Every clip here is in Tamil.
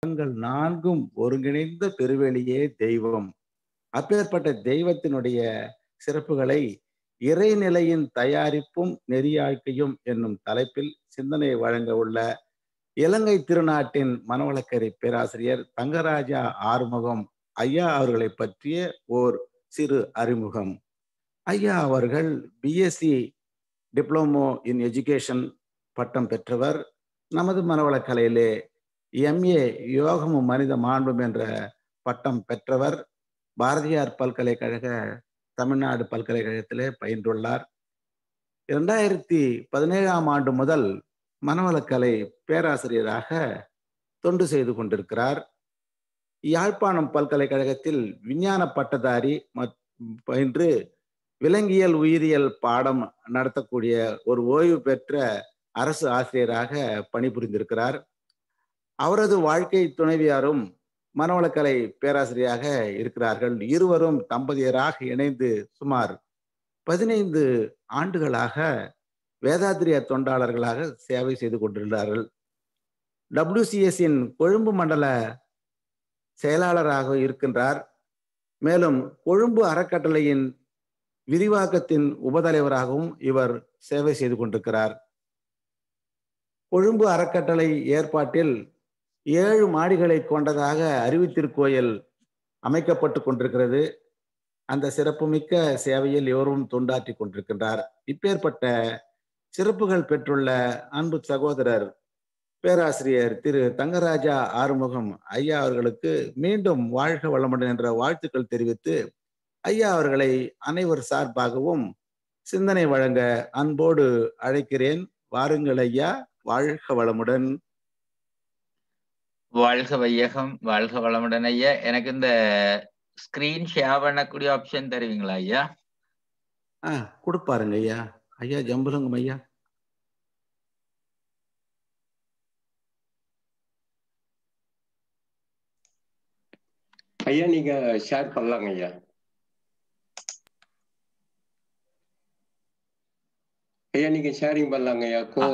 புலன்கள் நான்கும் ஒருங்கிணைந்த பெருவெளியே தெய்வம் அப்பேற்பட்ட தெய்வத்தினுடைய சிறப்புகளை இறைநிலையின் தயாரிப்பும் நெறியாழ்க்கையும் என்னும் தலைப்பில் சிந்தனை வழங்க உள்ள இலங்கை திருநாட்டின் மனவளக்கரை பேராசிரியர் தங்கராஜா ஆறுமுகம் ஐயா அவர்களை பற்றிய ஓர் சிறு அறிமுகம் ஐயா அவர்கள் பிஎஸ்சி டிப்ளமோ இன் எஜுகேஷன் பட்டம் பெற்றவர் நமது மனவளக்கலையிலே எம்ஏ யோகமும் மனித மாண்பும் என்ற பட்டம் பெற்றவர் பாரதியார் பல்கலைக்கழக தமிழ்நாடு பல்கலைக்கழகத்திலே பயின்றுள்ளார் இரண்டாயிரத்தி பதினேழாம் ஆண்டு முதல் மனவளக்கலை பேராசிரியராக தொண்டு செய்து கொண்டிருக்கிறார் யாழ்ப்பாணம் பல்கலைக்கழகத்தில் விஞ்ஞான பட்டதாரி பயின்று விலங்கியல் உயிரியல் பாடம் நடத்தக்கூடிய ஒரு ஓய்வு பெற்ற அரசு ஆசிரியராக பணிபுரிந்திருக்கிறார் அவரது வாழ்க்கை துணைவியாரும் மனவளக்கலை பேராசிரியராக இருக்கிறார்கள் இருவரும் தம்பதியராக இணைந்து சுமார் பதினைந்து ஆண்டுகளாக வேதாத்திரிய தொண்டாளர்களாக சேவை செய்து கொண்டிருந்தார்கள் டபிள்யூசிஎஸ்ஸின் கொழும்பு மண்டல செயலாளராக இருக்கின்றார் மேலும் கொழும்பு அறக்கட்டளையின் விரிவாக்கத்தின் உபதலைவராகவும் இவர் சேவை செய்து கொண்டிருக்கிறார் கொழும்பு அறக்கட்டளை ஏற்பாட்டில் ஏழு மாடிகளை கொண்டதாக அறிவித்திருக்கோயில் அமைக்கப்பட்டு கொண்டிருக்கிறது அந்த சிறப்புமிக்க சேவையில் இவரும் தொண்டாற்றி கொண்டிருக்கின்றார் இப்பேற்பட்ட சிறப்புகள் பெற்றுள்ள அன்பு சகோதரர் பேராசிரியர் திரு தங்கராஜா ஆறுமுகம் ஐயா அவர்களுக்கு மீண்டும் வாழ்க வளமுடன் என்ற வாழ்த்துக்கள் தெரிவித்து ஐயா அவர்களை அனைவர் சார்பாகவும் சிந்தனை வழங்க அன்போடு அழைக்கிறேன் வாருங்கள் ஐயா வாழ்க வளமுடன் வாழ்க வையகம் வாழ்க வளமுடன் ஐயா எனக்கு இந்த ஸ்கிரீன் ஷேர் பண்ணக்கூடிய ஆப்ஷன் தருவீங்களா ஐயா ஆ கொடுப்பாருங்க ஐயா ஐயா ஜம்புலங்கம் ஐயா ஐயா நீங்க ஷேர் பண்ணலாங்க ஐயா ஐயா நீங்க ஷேரிங் பண்ணலாங்க ஐயா கோ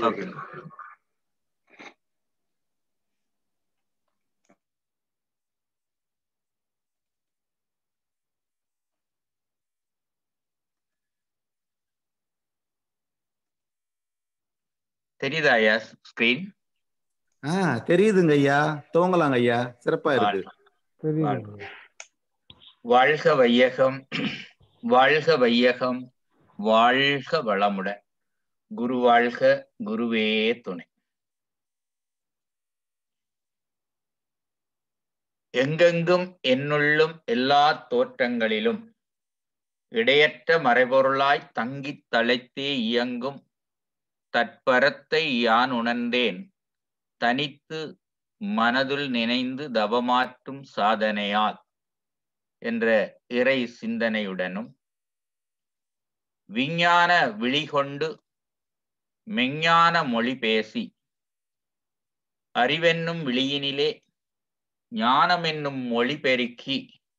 தெரியுதா ஐயா ஸ்கிரீன் ஆ தெரியுதுங்க ஐயா துவங்கலாங்க ஐயா சிறப்பா இருக்கு வாழ்க வையகம் வாழ்க வையகம் வாழ்க வளமுடன் குரு வாழ்க குருவே துணை எங்கெங்கும் என்னுள்ளும் எல்லா தோற்றங்களிலும் இடையற்ற மறைபொருளாய் தங்கித் தழைத்தே இயங்கும் தற்பரத்தை யான் உணர்ந்தேன் தனித்து மனதுள் நினைந்து தவமாற்றும் சாதனையால் என்ற இறை சிந்தனையுடனும் விஞ்ஞான விழிகொண்டு மெஞ்ஞான மொழி பேசி அறிவென்னும் விழியினிலே ஞானம் என்னும் மொழி பெருக்கி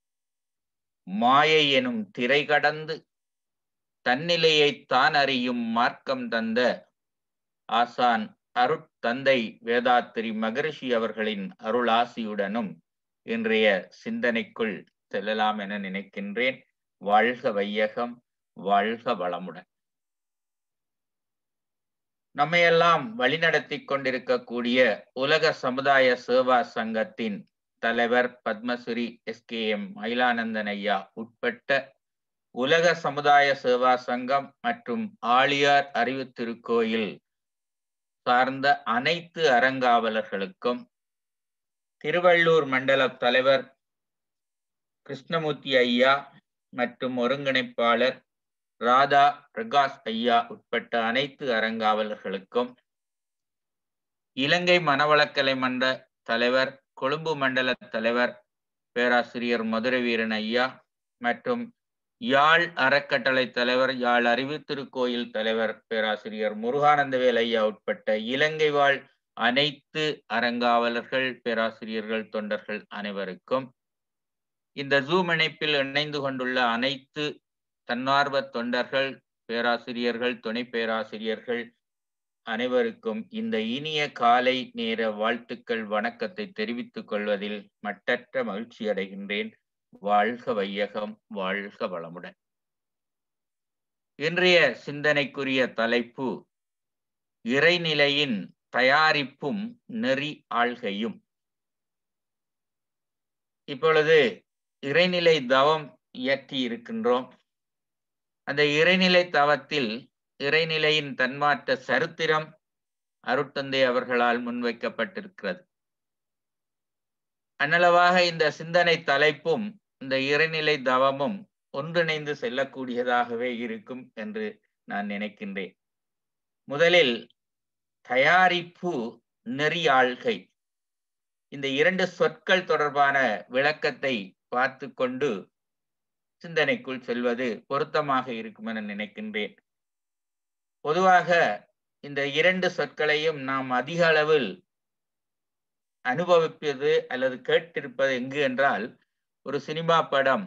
மாயை எனும் திரை கடந்து தன்னிலையைத்தான் அறியும் மார்க்கம் தந்த ஆசான் அருட்தந்தை வேதாத்திரி மகரிஷி அவர்களின் அருளாசியுடனும் இன்றைய சிந்தனைக்குள் செல்லலாம் என நினைக்கின்றேன் வாழ்க வையகம் வாழ்க வளமுடன் நம்மையெல்லாம் வழிநடத்தி கொண்டிருக்கக்கூடிய உலக சமுதாய சேவா சங்கத்தின் தலைவர் Padmashri S K M Mylanandan ஐயா உட்பட்ட உலக சமுதாய சேவா சங்கம் மற்றும் ஆழியார் அறிவு திருக்கோயில் சார்ந்த அனைத்து அறங்காவலர்களுக்கும் திருவள்ளூர் மண்டல தலைவர் கிருஷ்ணமூர்த்தி ஐயா மற்றும் ஒருங்கிணைப்பாளர் ராதா பிரகாஷ் ஐயா உட்பட்ட அனைத்து அறங்காவலர்களுக்கும் இலங்கை மனவளக்கலை மன்ற தலைவர் கொழும்பு மண்டல தலைவர் பேராசிரியர் மதுரை வீரன் ஐயா மற்றும் யாழ் அறக்கட்டளை தலைவர் யாழ் அறிவு திருக்கோயில் தலைவர் பேராசிரியர் முருகானந்தவேல் ஐயா உட்பட்ட இலங்கை வாழ் அனைத்து அறங்காவலர்கள் பேராசிரியர்கள் தொண்டர்கள் அனைவருக்கும் இந்த ஜூம் இணைப்பில் இணைந்து கொண்டுள்ள அனைத்து தன்னார்வ தொண்டர்கள் பேராசிரியர்கள் துணை பேராசிரியர்கள் அனைவருக்கும் இந்த இனிய காலை நேர வாழ்த்துக்கள் வணக்கத்தை தெரிவித்துக் கொள்வதில் மட்டற்ற மகிழ்ச்சி அடைகின்றேன் வாழ்க வையகம் வாழ்க வளமுடன் இன்றைய சிந்தனைக்குரிய தலைப்பு இறைநிலையின் தயாரிப்பும் நெறி ஆள்கையும் இப்பொழுது இறைநிலை தவம் இயற்றி இருக்கின்றோம் அந்த இறைநிலை தவத்தில் இறைநிலையின் தன்மாற்ற சரித்திரம் அருட்தந்தை அவர்களால் முன்வைக்கப்பட்டிருக்கிறது அன்னளவாக இந்த சிந்தனை தலைப்பும் இந்த இறைநிலை தவமும் ஒன்றிணைந்து செல்லக்கூடியதாகவே இருக்கும் என்று நான் நினைக்கின்றேன் முதலில் தயாரிப்பு நெறியாள்கை இந்த இரண்டு சொற்கள் தொடர்பான விளக்கத்தை பார்த்து கொண்டு சிந்தனைக்குள் செல்வது பொருத்தமாக இருக்கும் என நினைக்கின்றேன் பொதுவாக இந்த இரண்டு சொற்களையும் நாம் அதிக அளவில் அனுபவிப்பது அல்லது கேட்டிருப்பது எங்கு என்றால் ஒரு சினிமா படம்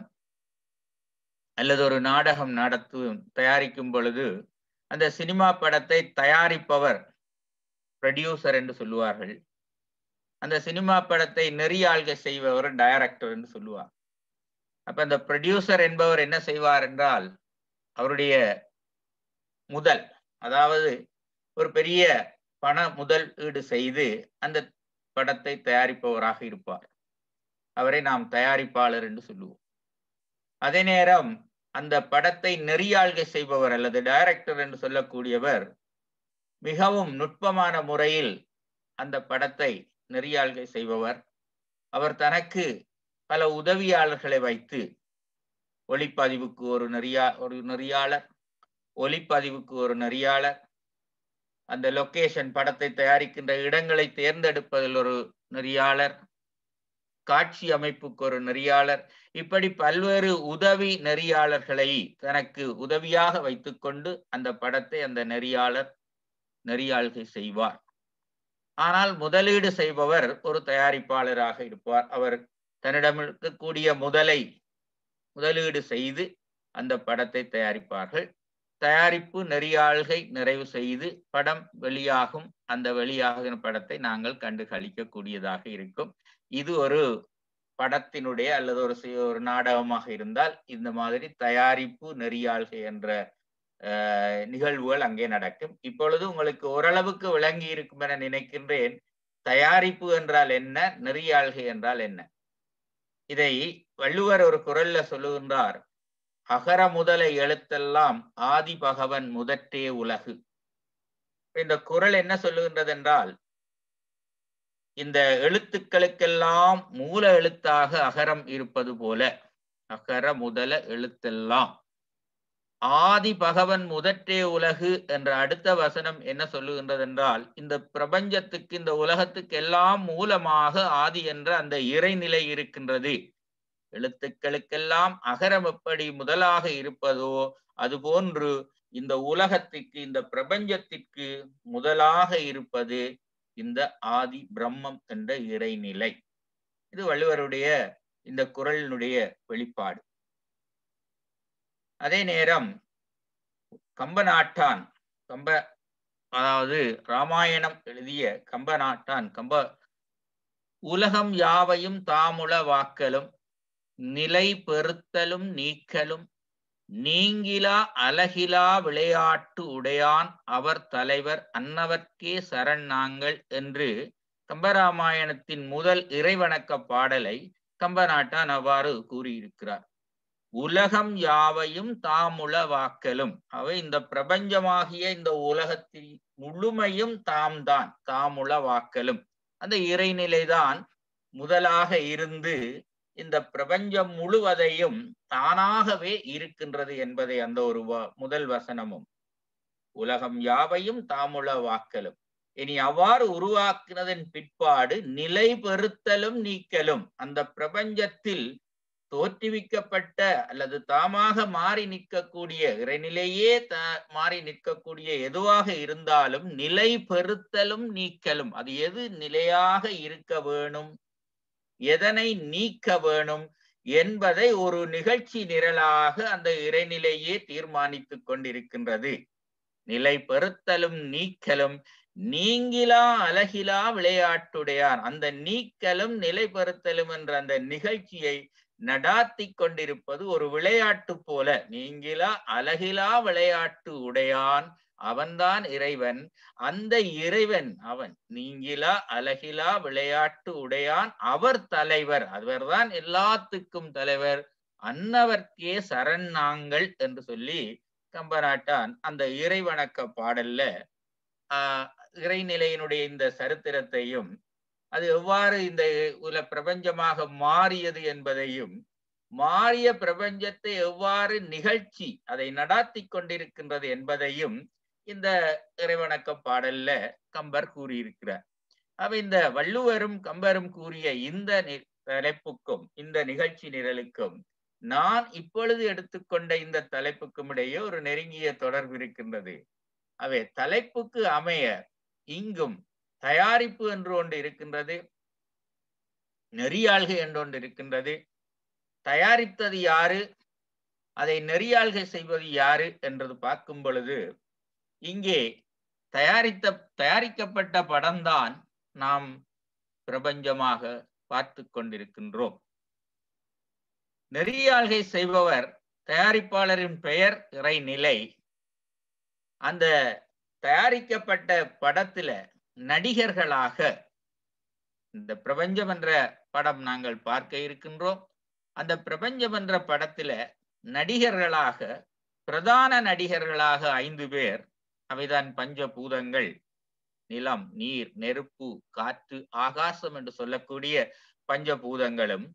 அல்லது ஒரு நாடகம் நடத்து தயாரிக்கும் பொழுது அந்த சினிமா படத்தை தயாரிப்பவர் ப்ரொடியூசர் என்று சொல்லுவார்கள் அந்த சினிமா படத்தை நெறியாள்கை செய்பவர் டைரக்டர் என்று சொல்லுவார் அப்ப அந்த ப்ரொடியூசர் என்பவர் என்ன செய்வார் என்றால் அவருடைய முதல் அதாவது ஒரு பெரிய பண முதலீடு செய்து அந்த படத்தை தயாரிப்பவராக இருப்பார் அவரை நாம் தயாரிப்பாளர் என்று சொல்லுவோம் அதே நேரம் அந்த படத்தை நெறியாள்கை செய்பவர் அல்லது டைரக்டர் என்று சொல்லக்கூடியவர் மிகவும் நுட்பமான முறையில் அந்த படத்தை நெறியாள்கை செய்பவர் அவர் தனக்கு பல உதவியாளர்களை வைத்து ஒளிப்பதிவுக்கு ஒரு நெறியா ஒரு நெறியாளர் ஒளிப்பதிவுக்கு ஒரு நெறியாளர் அந்த லொக்கேஷன் படத்தை தயாரிக்கின்ற இடங்களை தேர்ந்தெடுப்பதில் ஒரு நெறியாளர் காட்சி அமைப்புக்கு ஒரு நெறியாளர் இப்படி பல்வேறு உதவி நெறியாளர்களை தனக்கு உதவியாக வைத்துக்கொண்டு அந்த படத்தை அந்த நெறியாளர் நெறியாள்கை செய்வார் ஆனால் முதலீடு செய்பவர் ஒரு தயாரிப்பாளராக இருப்பார் அவர் தன்னிடம் இருக்கக்கூடிய முதலை முதலீடு செய்து அந்த படத்தை தயாரிப்பார்கள் தயாரிப்பு நெறியாள்கை நிறைவு செய்து படம் வெளியாகும் அந்த வெளியாகின படத்தை நாங்கள் கண்டு கழிக்கக்கூடியதாக இருக்கும் இது ஒரு படத்தினுடைய அல்லது ஒரு ஒரு நாடகமாக இருந்தால் இந்த மாதிரி தயாரிப்பு நெறியாள்கை என்ற நிகழ்வுகள் அங்கே நடக்கும் இப்பொழுது உங்களுக்கு ஓரளவுக்கு விளங்கி இருக்கும் என நினைக்கின்றேன் தயாரிப்பு என்றால் என்ன நெறியாள்கை என்றால் என்ன இதை வள்ளுவர் ஒரு குரல்ல சொல்லுகின்றார் அகர முதல எழுத்தெல்லாம் ஆதி பகவன் முதற்றே உலகு இந்த குரல் என்ன சொல்லுகின்றது என்றால் இந்த எழுத்துக்களுக்கெல்லாம் மூல எழுத்தாக அகரம் இருப்பது போல அகர முதல எழுத்தெல்லாம் ஆதி பகவன் முதற்றே உலகு என்ற அடுத்த வசனம் என்ன சொல்லுகின்றது என்றால் இந்த பிரபஞ்சத்துக்கு இந்த உலகத்துக்கு எல்லாம் மூலமாக ஆதி என்ற அந்த இறைநிலை இருக்கின்றது எழுத்துக்களுக்கெல்லாம் அகரம் எப்படி முதலாக இருப்பதோ அதுபோன்று இந்த உலகத்துக்கு இந்த பிரபஞ்சத்திற்கு முதலாக இருப்பது இந்த ஆதி பிரம்மம் என்ற இறைநிலை இது வள்ளுவருடைய இந்த குரலினுடைய வெளிப்பாடு அதே நேரம் கம்ப நாட்டான் கம்ப அதாவது ராமாயணம் எழுதிய கம்ப நாட்டான் கம்ப உலகம் யாவையும் தாமுள வாக்கலும் நிலை பெறுத்தலும் நீக்கலும் நீங்கிலா அலகிலா விளையாட்டு உடையான் அவர் தலைவர் அன்னவர்க்கே சரண் நாங்கள் என்று கம்பராமாயணத்தின் முதல் இறைவணக்க பாடலை கம்பநாட்டான் அவ்வாறு கூறியிருக்கிறார் உலகம் யாவையும் தாமுள வாக்கலும் அவை இந்த பிரபஞ்சமாகிய இந்த உலகத்தில் முழுமையும் தாம் தான் தாமுள வாக்கலும் அந்த இறைநிலைதான் முதலாக இருந்து இந்த பிரபஞ்சம் முழுவதையும் தானாகவே இருக்கின்றது என்பதை அந்த ஒரு முதல் வசனமும் உலகம் யாவையும் தாமுள வாக்கலும் இனி அவ்வாறு உருவாக்கினதன் பிற்பாடு நிலை பெறுத்தலும் நீக்கலும் அந்த பிரபஞ்சத்தில் தோற்றுவிக்கப்பட்ட அல்லது தாமாக மாறி நிற்கக்கூடிய இறைநிலையே த மாறி நிற்கக்கூடிய எதுவாக இருந்தாலும் நிலை பெறுத்தலும் நீக்கலும் அது எது நிலையாக இருக்க வேணும் எதனை நீக்க வேணும் என்பதை ஒரு நிகழ்ச்சி நிரலாக அந்த இறைநிலையே தீர்மானித்துக் கொண்டிருக்கின்றது நிலை பெறுத்தலும் நீக்கலும் நீங்கிலா அழகிலா விளையாட்டுடையார் அந்த நீக்கலும் நிலை பெறுத்தலும் என்ற அந்த நிகழ்ச்சியை நடாத்தி கொண்டிருப்பது ஒரு விளையாட்டு போல நீங்கிலா அழகிலா விளையாட்டு உடையான் அவன்தான் இறைவன் அந்த இறைவன் அவன் நீங்கிலா அழகிலா விளையாட்டு உடையான் அவர் தலைவர் அவர்தான் எல்லாத்துக்கும் தலைவர் அன்னவர்க்கே சரண் நாங்கள் என்று சொல்லி கம்பநாட்டான் அந்த இறைவணக்க பாடல்ல ஆஹ் இறைநிலையினுடைய இந்த சரித்திரத்தையும் அது எவ்வாறு இந்த உல பிரபஞ்சமாக மாறியது என்பதையும் மாறிய பிரபஞ்சத்தை எவ்வாறு நிகழ்ச்சி அதை நடாத்தி கொண்டிருக்கின்றது என்பதையும் இந்த இறைவணக்க பாடல்ல கம்பர் கூறியிருக்கிறார் அவ இந்த வள்ளுவரும் கம்பரும் கூறிய இந்த தலைப்புக்கும் இந்த நிகழ்ச்சி நிரலுக்கும் நான் இப்பொழுது எடுத்துக்கொண்ட இந்த தலைப்புக்கும் இடையே ஒரு நெருங்கிய தொடர்பு இருக்கின்றது அவை தலைப்புக்கு அமைய இங்கும் தயாரிப்பு என்று ஒன்று இருக்கின்றது நெறியாள்கை என்று ஒன்று இருக்கின்றது தயாரித்தது யாரு அதை நெறியாள்கை செய்வது யாரு என்றது பார்க்கும் பொழுது இங்கே தயாரித்த தயாரிக்கப்பட்ட படம்தான் நாம் பிரபஞ்சமாக பார்த்து கொண்டிருக்கின்றோம் நெறியாள்கை செய்பவர் தயாரிப்பாளரின் பெயர் இறைநிலை அந்த தயாரிக்கப்பட்ட படத்துல நடிகர்களாக இந்த பிரபஞ்சம் என்ற படம் நாங்கள் பார்க்க இருக்கின்றோம் அந்த பிரபஞ்சம் என்ற படத்துல நடிகர்களாக பிரதான நடிகர்களாக ஐந்து பேர் அவைதான் பஞ்சபூதங்கள் நிலம் நீர் நெருப்பு காற்று ஆகாசம் என்று சொல்லக்கூடிய பஞ்சபூதங்களும்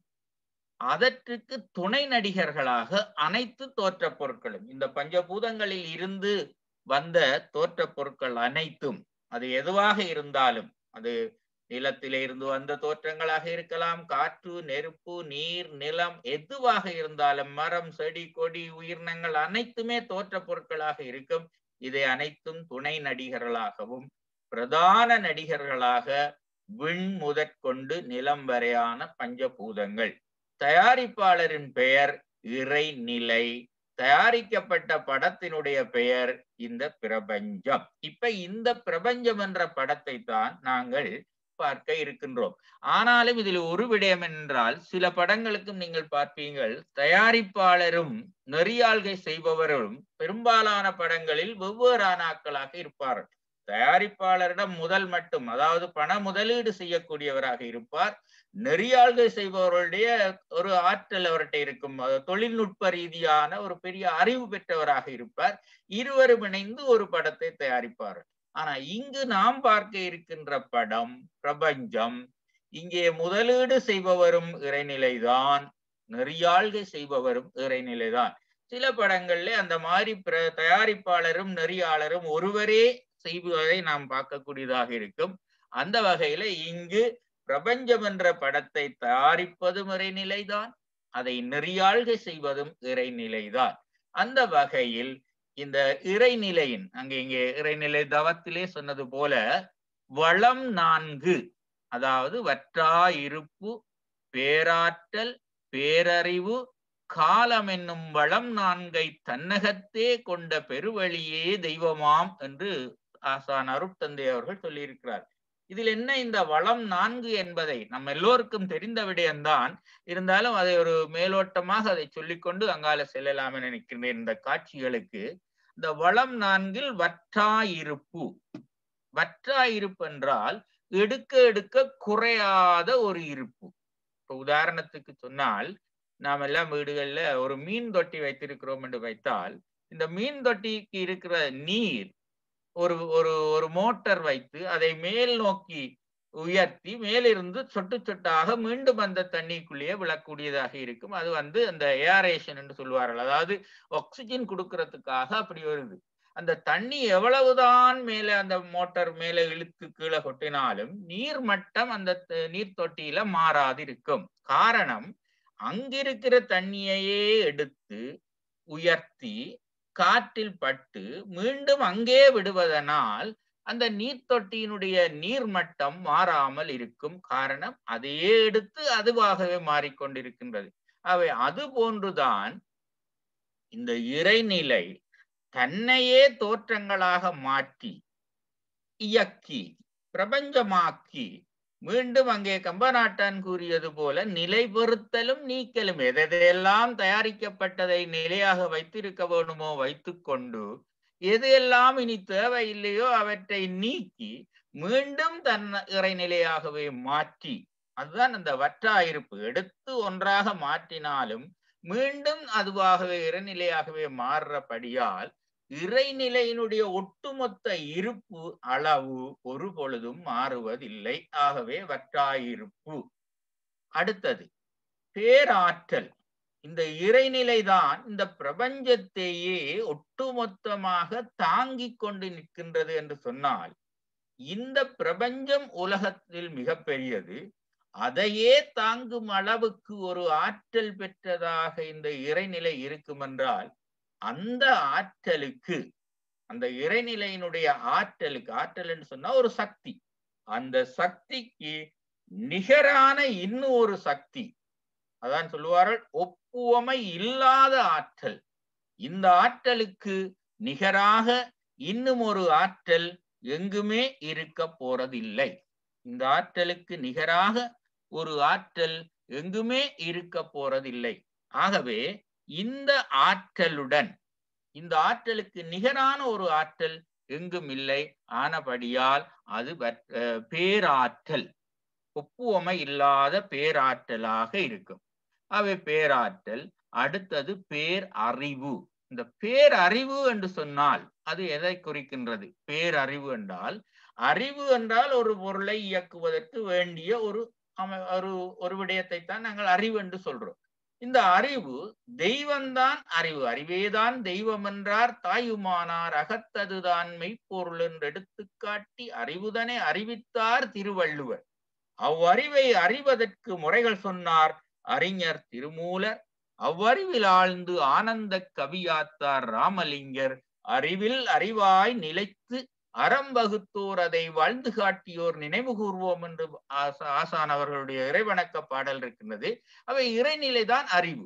அதற்கு துணை நடிகர்களாக அனைத்து தோற்ற பொருட்களும் இந்த பஞ்சபூதங்களில் இருந்து வந்த தோற்ற பொருட்கள் அனைத்தும் அது எதுவாக இருந்தாலும் அது நிலத்திலே இருந்து வந்த தோற்றங்களாக இருக்கலாம் காற்று நெருப்பு நீர் நிலம் எதுவாக இருந்தாலும் மரம் செடி கொடி உயிரினங்கள் அனைத்துமே தோற்ற பொருட்களாக இருக்கும் இதை அனைத்தும் துணை நடிகர்களாகவும் பிரதான நடிகர்களாக விண் முதற்கொண்டு நிலம் வரையான பஞ்சபூதங்கள் தயாரிப்பாளரின் பெயர் இறைநிலை தயாரிக்கப்பட்ட படத்தினுடைய பெயர் இந்த பிரபஞ்சம் இப்ப இந்த பிரபஞ்சம் என்ற படத்தை தான் நாங்கள் பார்க்க இருக்கின்றோம் ஆனாலும் இதில் ஒரு விடயம் என்றால் சில படங்களுக்கும் நீங்கள் பார்ப்பீங்கள் தயாரிப்பாளரும் நெறியாள்கை செய்பவரும் பெரும்பாலான படங்களில் வெவ்வேறு ஆனாக்களாக இருப்பார்கள் தயாரிப்பாளரிடம் முதல் மட்டும் அதாவது பண முதலீடு செய்யக்கூடியவராக இருப்பார் நெறியாள்கை செய்பவர்களுடைய ஒரு ஆற்றல் அவர்கிட்ட இருக்கும் தொழில்நுட்ப ரீதியான ஒரு பெரிய அறிவு பெற்றவராக இருப்பார் இருவரும் இணைந்து ஒரு படத்தை தயாரிப்பார்கள் ஆனா இங்கு நாம் பார்க்க இருக்கின்ற படம் பிரபஞ்சம் இங்கே முதலீடு செய்பவரும் இறைநிலைதான் நெறியாள்கை செய்பவரும் இறைநிலைதான் சில படங்கள்ல அந்த மாதிரி தயாரிப்பாளரும் நெறியாளரும் ஒருவரே செய்வதை நாம் பார்க்கக்கூடியதாக இருக்கும் அந்த வகையில இங்கு பிரபஞ்சம் என்ற படத்தை தயாரிப்பதும் இறைநிலைதான் அதை நெறியாள்கை செய்வதும் இறைநிலைதான் அந்த வகையில் இந்த இறைநிலையின் அங்க இங்கே இறைநிலை தவத்திலே சொன்னது போல வளம் நான்கு அதாவது வற்றா இருப்பு பேராற்றல் பேரறிவு காலம் என்னும் வளம் நான்கை தன்னகத்தே கொண்ட பெருவழியே தெய்வமாம் என்று ஆசான் அருட்தந்தை அவர்கள் சொல்லியிருக்கிறார் இதில் என்ன இந்த வளம் நான்கு என்பதை நம்ம எல்லோருக்கும் தெரிந்த விடயம்தான் இருந்தாலும் அதை ஒரு மேலோட்டமாக அதை சொல்லிக்கொண்டு அங்கால செல்லலாம் என நினைக்கின்றேன் இந்த காட்சிகளுக்கு இந்த வளம் நான்கில் வற்றா இருப்பு வற்றா இருப்பு என்றால் எடுக்க எடுக்க குறையாத ஒரு இருப்பு இப்ப உதாரணத்துக்கு சொன்னால் நாம் எல்லாம் வீடுகள்ல ஒரு மீன் தொட்டி வைத்திருக்கிறோம் என்று வைத்தால் இந்த மீன் தொட்டிக்கு இருக்கிற நீர் ஒரு ஒரு ஒரு மோட்டார் வைத்து அதை மேல் நோக்கி உயர்த்தி மேலிருந்து சொட்டு சொட்டாக மீண்டும் அந்த தண்ணிக்குள்ளேயே விழக்கூடியதாக இருக்கும் அது வந்து அந்த ஏரேஷன் என்று சொல்வார்கள் அதாவது ஆக்சிஜன் கொடுக்கறதுக்காக அப்படி வருது அந்த தண்ணி எவ்வளவுதான் மேலே அந்த மோட்டார் மேலே இழுத்து கீழே கொட்டினாலும் நீர் மட்டம் அந்த நீர் தொட்டியில மாறாது இருக்கும் காரணம் அங்கிருக்கிற தண்ணியையே எடுத்து உயர்த்தி காற்றில் பட்டு மீண்டும் அங்கே விடுவதனால் அந்த நீர் தொட்டியினுடைய நீர்மட்டம் மாறாமல் இருக்கும் காரணம் அதையே எடுத்து அதுவாகவே மாறிக்கொண்டிருக்கின்றது அவை அது போன்றுதான் இந்த இறைநிலை தன்னையே தோற்றங்களாக மாற்றி இயக்கி பிரபஞ்சமாக்கி மீண்டும் அங்கே கம்பநாட்டான் கூறியது போல நிலைபெறுத்தலும் நீக்கலும் எதையெல்லாம் தயாரிக்கப்பட்டதை நிலையாக வைத்திருக்க வேணுமோ வைத்துக்கொண்டு எது எல்லாம் இனி தேவையில்லையோ அவற்றை நீக்கி மீண்டும் தன் இறைநிலையாகவே மாற்றி அதுதான் அந்த வற்றாயிருப்பு எடுத்து ஒன்றாக மாற்றினாலும் மீண்டும் அதுவாகவே இறைநிலையாகவே மாறுறபடியால் இறைநிலையினுடைய ஒட்டுமொத்த இருப்பு அளவு ஒரு பொழுதும் மாறுவதில்லை ஆகவே வற்றாயிருப்பு அடுத்தது பேராற்றல் இந்த இறைநிலைதான் இந்த பிரபஞ்சத்தையே ஒட்டுமொத்தமாக தாங்கிக் கொண்டு நிற்கின்றது என்று சொன்னால் இந்த பிரபஞ்சம் உலகத்தில் மிக பெரியது அதையே தாங்கும் அளவுக்கு ஒரு ஆற்றல் பெற்றதாக இந்த இறைநிலை இருக்கும் என்றால் அந்த ஆற்றலுக்கு அந்த இறைநிலையினுடைய ஆற்றலுக்கு ஆற்றல் என்று சொன்னா ஒரு சக்தி அந்த சக்திக்கு நிகரான இன்னும் ஒரு சக்தி அதான் சொல்லுவார்கள் ஒப்புவமை இல்லாத ஆற்றல் இந்த ஆற்றலுக்கு நிகராக இன்னும் ஒரு ஆற்றல் எங்குமே இருக்க போறதில்லை இந்த ஆற்றலுக்கு நிகராக ஒரு ஆற்றல் எங்குமே இருக்க போறதில்லை ஆகவே இந்த ஆற்றலுடன் இந்த ஆற்றலுக்கு நிகரான ஒரு ஆற்றல் எங்கும் இல்லை ஆனபடியால் அது பேராற்றல் ஒப்புவமை இல்லாத பேராற்றலாக இருக்கும் அவை பேராற்றல் அடுத்தது பேர் அறிவு இந்த பேரறிவு என்று சொன்னால் அது எதை குறிக்கின்றது பேரறிவு என்றால் அறிவு என்றால் ஒரு பொருளை இயக்குவதற்கு வேண்டிய ஒரு ஒரு ஒரு விடயத்தை தான் நாங்கள் அறிவு என்று சொல்றோம் இந்த அறிவு தெய்வம்தான் அறிவு அறிவேதான் தெய்வம் என்றார் தாயுமானார் அகத்ததுதான் மெய்ப்பொருள் என்று எடுத்து காட்டி அறிவுதனை அறிவித்தார் திருவள்ளுவர் அவ்வறிவை அறிவதற்கு முறைகள் சொன்னார் அறிஞர் திருமூலர் அவ்வறிவில் ஆழ்ந்து ஆனந்த கவியாத்தார் ராமலிங்கர் அறிவில் அறிவாய் நிலைத்து அறம் வகுத்தோர் அதை வாழ்ந்து காட்டியோர் நினைவு கூர்வோம் என்று ஆசான் அவர்களுடைய இறைவணக்க பாடல் இருக்கின்றது அவை இறைநிலைதான் அறிவு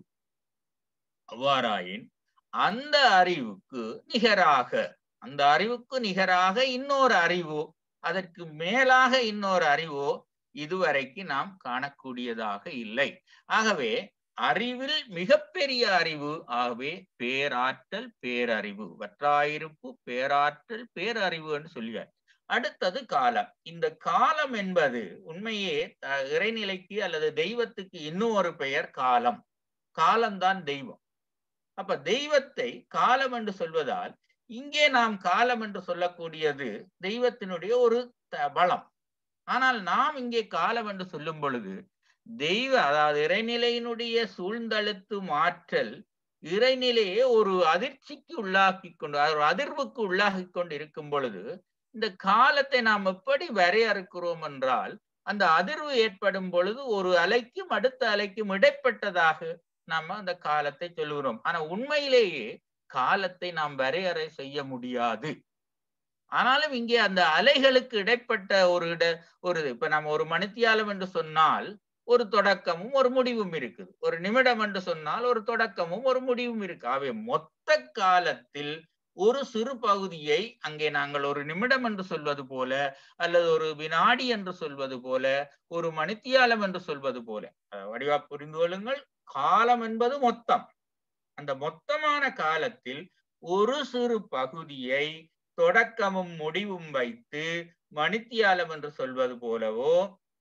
அவ்வாறாயின் அந்த அறிவுக்கு நிகராக அந்த அறிவுக்கு நிகராக இன்னொரு அறிவோ அதற்கு மேலாக இன்னொரு அறிவோ இதுவரைக்கு நாம் காணக்கூடியதாக இல்லை ஆகவே அறிவில் மிகப்பெரிய அறிவு ஆகவே பேராற்றல் பேரறிவு வற்றாயிருப்பு பேராற்றல் பேரறிவு என்று சொல்லுவார் அடுத்தது காலம் இந்த காலம் என்பது உண்மையே இறைநிலைக்கு அல்லது தெய்வத்துக்கு இன்னும் ஒரு பெயர் காலம் காலம்தான் தெய்வம் அப்ப தெய்வத்தை காலம் என்று சொல்வதால் இங்கே நாம் காலம் என்று சொல்லக்கூடியது தெய்வத்தினுடைய ஒரு பலம் ஆனால் நாம் இங்கே காலம் என்று சொல்லும் பொழுது தெய்வ அதாவது இறைநிலையினுடைய சூழ்ந்தழுத்து மாற்றல் இறைநிலையை ஒரு அதிர்ச்சிக்கு உள்ளாக்கி கொண்டு ஒரு அதிர்வுக்கு உள்ளாகி கொண்டு இருக்கும் பொழுது இந்த காலத்தை நாம் எப்படி வரையறுக்கிறோம் என்றால் அந்த அதிர்வு ஏற்படும் பொழுது ஒரு அலைக்கும் அடுத்த அலைக்கும் இடைப்பட்டதாக நாம அந்த காலத்தை சொல்லுகிறோம் ஆனா உண்மையிலேயே காலத்தை நாம் வரையறை செய்ய முடியாது ஆனாலும் இங்கே அந்த அலைகளுக்கு இடைப்பட்ட ஒரு இட ஒரு இப்ப நம்ம ஒரு மணித்தியாலம் என்று சொன்னால் ஒரு தொடக்கமும் ஒரு முடிவும் இருக்குது ஒரு நிமிடம் என்று சொன்னால் ஒரு தொடக்கமும் ஒரு முடிவும் இருக்கு ஆகவே மொத்த காலத்தில் ஒரு சிறு பகுதியை அங்கே நாங்கள் ஒரு நிமிடம் என்று சொல்வது போல அல்லது ஒரு வினாடி என்று சொல்வது போல ஒரு மணித்தியாலம் என்று சொல்வது போல வடிவா புரிந்து கொள்ளுங்கள் காலம் என்பது மொத்தம் அந்த மொத்தமான காலத்தில் ஒரு சிறு பகுதியை தொடக்கமும் முடிவும் வைத்து மணித்தியாலம் என்று சொல்வது போலவோ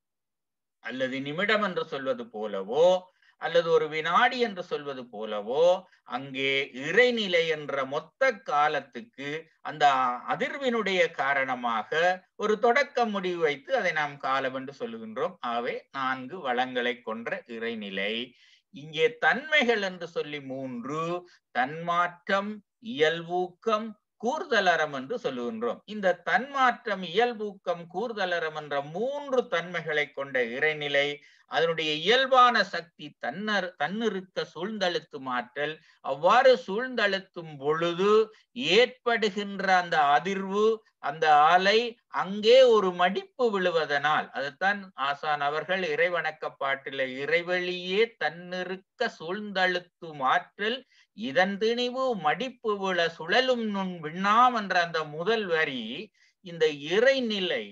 அல்லது நிமிடம் என்று சொல்வது போலவோ அல்லது ஒரு வினாடி என்று சொல்வது போலவோ அங்கே இறைநிலை என்ற மொத்த காலத்துக்கு அந்த அதிர்வினுடைய காரணமாக ஒரு தொடக்க முடிவு வைத்து அதை நாம் காலம் என்று சொல்லுகின்றோம் ஆகவே நான்கு வளங்களை கொன்ற இறைநிலை இங்கே தன்மைகள் என்று சொல்லி மூன்று தன்மாற்றம் இயல்பூக்கம் கூர்தலரம் என்று சொல்லுகின்றோம் இந்த தன்மாற்றம் இயல்பூக்கம் கூர்தலரம் என்ற மூன்று தன்மைகளை கொண்ட இறைநிலை அதனுடைய இயல்பான சக்தி தன்னர் தன்னிருக்க சூழ்ந்தழுத்தும் ஆற்றல் அவ்வாறு சூழ்ந்தழுத்தும் பொழுது ஏற்படுகின்ற அந்த அதிர்வு அந்த அலை அங்கே ஒரு மடிப்பு விழுவதனால் அதுதான் ஆசான் அவர்கள் இறைவணக்க பாட்டில இறைவெளியே தன்னிருக்க சூழ்ந்தழுத்தும் ஆற்றல் இதன் திணிவு மடிப்பு விழ சுழலும் நுண் விண்ணாம் என்ற அந்த முதல் வரி இந்த இறைநிலை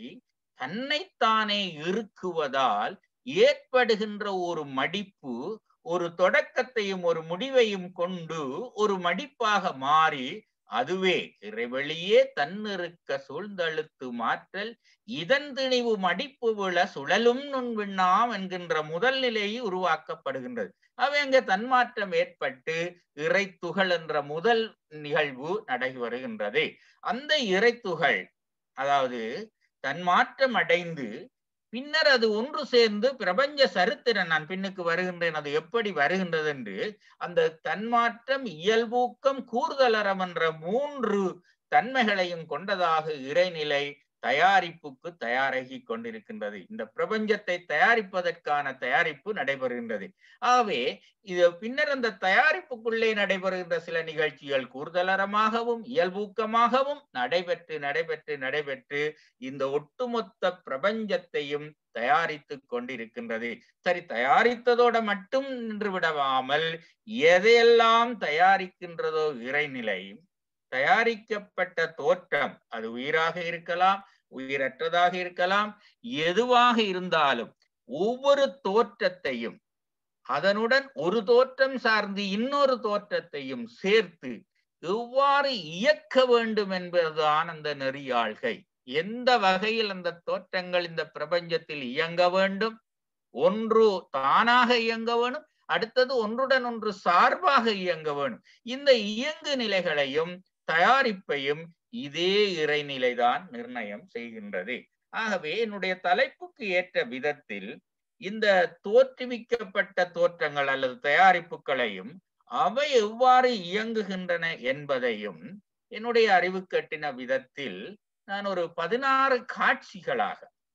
தன்னைத்தானே இருக்குவதால் ஏற்படுகின்ற ஒரு மடிப்பு ஒரு தொடக்கத்தையும் ஒரு முடிவையும் கொண்டு ஒரு மடிப்பாக மாறி அதுவே இறைவெளியே தன்னிருக்க சூழ்ந்தழுத்து மாற்றல் இதன் திணிவு மடிப்பு விழ சுழலும் நுண்விண்ணாம் என்கின்ற முதல் நிலையை உருவாக்கப்படுகின்றது அவை அங்கே தன்மாற்றம் ஏற்பட்டு இறை துகள் என்ற முதல் நிகழ்வு நடைபெறுகின்றது அந்த இறை துகள் அதாவது தன்மாற்றம் அடைந்து பின்னர் அது ஒன்று சேர்ந்து பிரபஞ்ச சரித்திரம் நான் பின்னுக்கு வருகின்றேன் அது எப்படி வருகின்றது என்று அந்த தன்மாற்றம் இயல்பூக்கம் கூறுதலறம் என்ற மூன்று தன்மைகளையும் கொண்டதாக இறைநிலை தயாரிப்புக்கு தயாராகி கொண்டிருக்கின்றது இந்த பிரபஞ்சத்தை தயாரிப்பதற்கான தயாரிப்பு நடைபெறுகின்றது ஆகவே இது பின்னர் அந்த தயாரிப்புக்குள்ளே நடைபெறுகின்ற சில நிகழ்ச்சிகள் கூறுதலரமாகவும் இயல்பூக்கமாகவும் நடைபெற்று நடைபெற்று நடைபெற்று இந்த ஒட்டுமொத்த பிரபஞ்சத்தையும் தயாரித்து கொண்டிருக்கின்றது சரி தயாரித்ததோட மட்டும் நின்று விடாமல் எதையெல்லாம் தயாரிக்கின்றதோ இறைநிலை தயாரிக்கப்பட்ட தோற்றம் அது உயிராக இருக்கலாம் உயிரற்றதாக இருக்கலாம் எதுவாக இருந்தாலும் ஒவ்வொரு தோற்றத்தையும் அதனுடன் ஒரு தோற்றம் சார்ந்து இன்னொரு தோற்றத்தையும் சேர்த்து எவ்வாறு இயக்க வேண்டும் என்பதுதான் அந்த நெறியாள்கை எந்த வகையில் அந்த தோற்றங்கள் இந்த பிரபஞ்சத்தில் இயங்க வேண்டும் ஒன்று தானாக இயங்க வேணும் அடுத்தது ஒன்றுடன் ஒன்று சார்பாக இயங்க வேணும் இந்த இயங்கு நிலைகளையும் தயாரிப்பையும் இதே இறைநிலைதான் நிர்ணயம் செய்கின்றது ஆகவே என்னுடைய தலைப்புக்கு ஏற்ற விதத்தில் இந்த தோற்றுவிக்கப்பட்ட தோற்றங்கள் அல்லது தயாரிப்புகளையும் அவை எவ்வாறு இயங்குகின்றன என்பதையும் என்னுடைய அறிவு கட்டின விதத்தில் நான் ஒரு பதினாறு காட்சிகளாக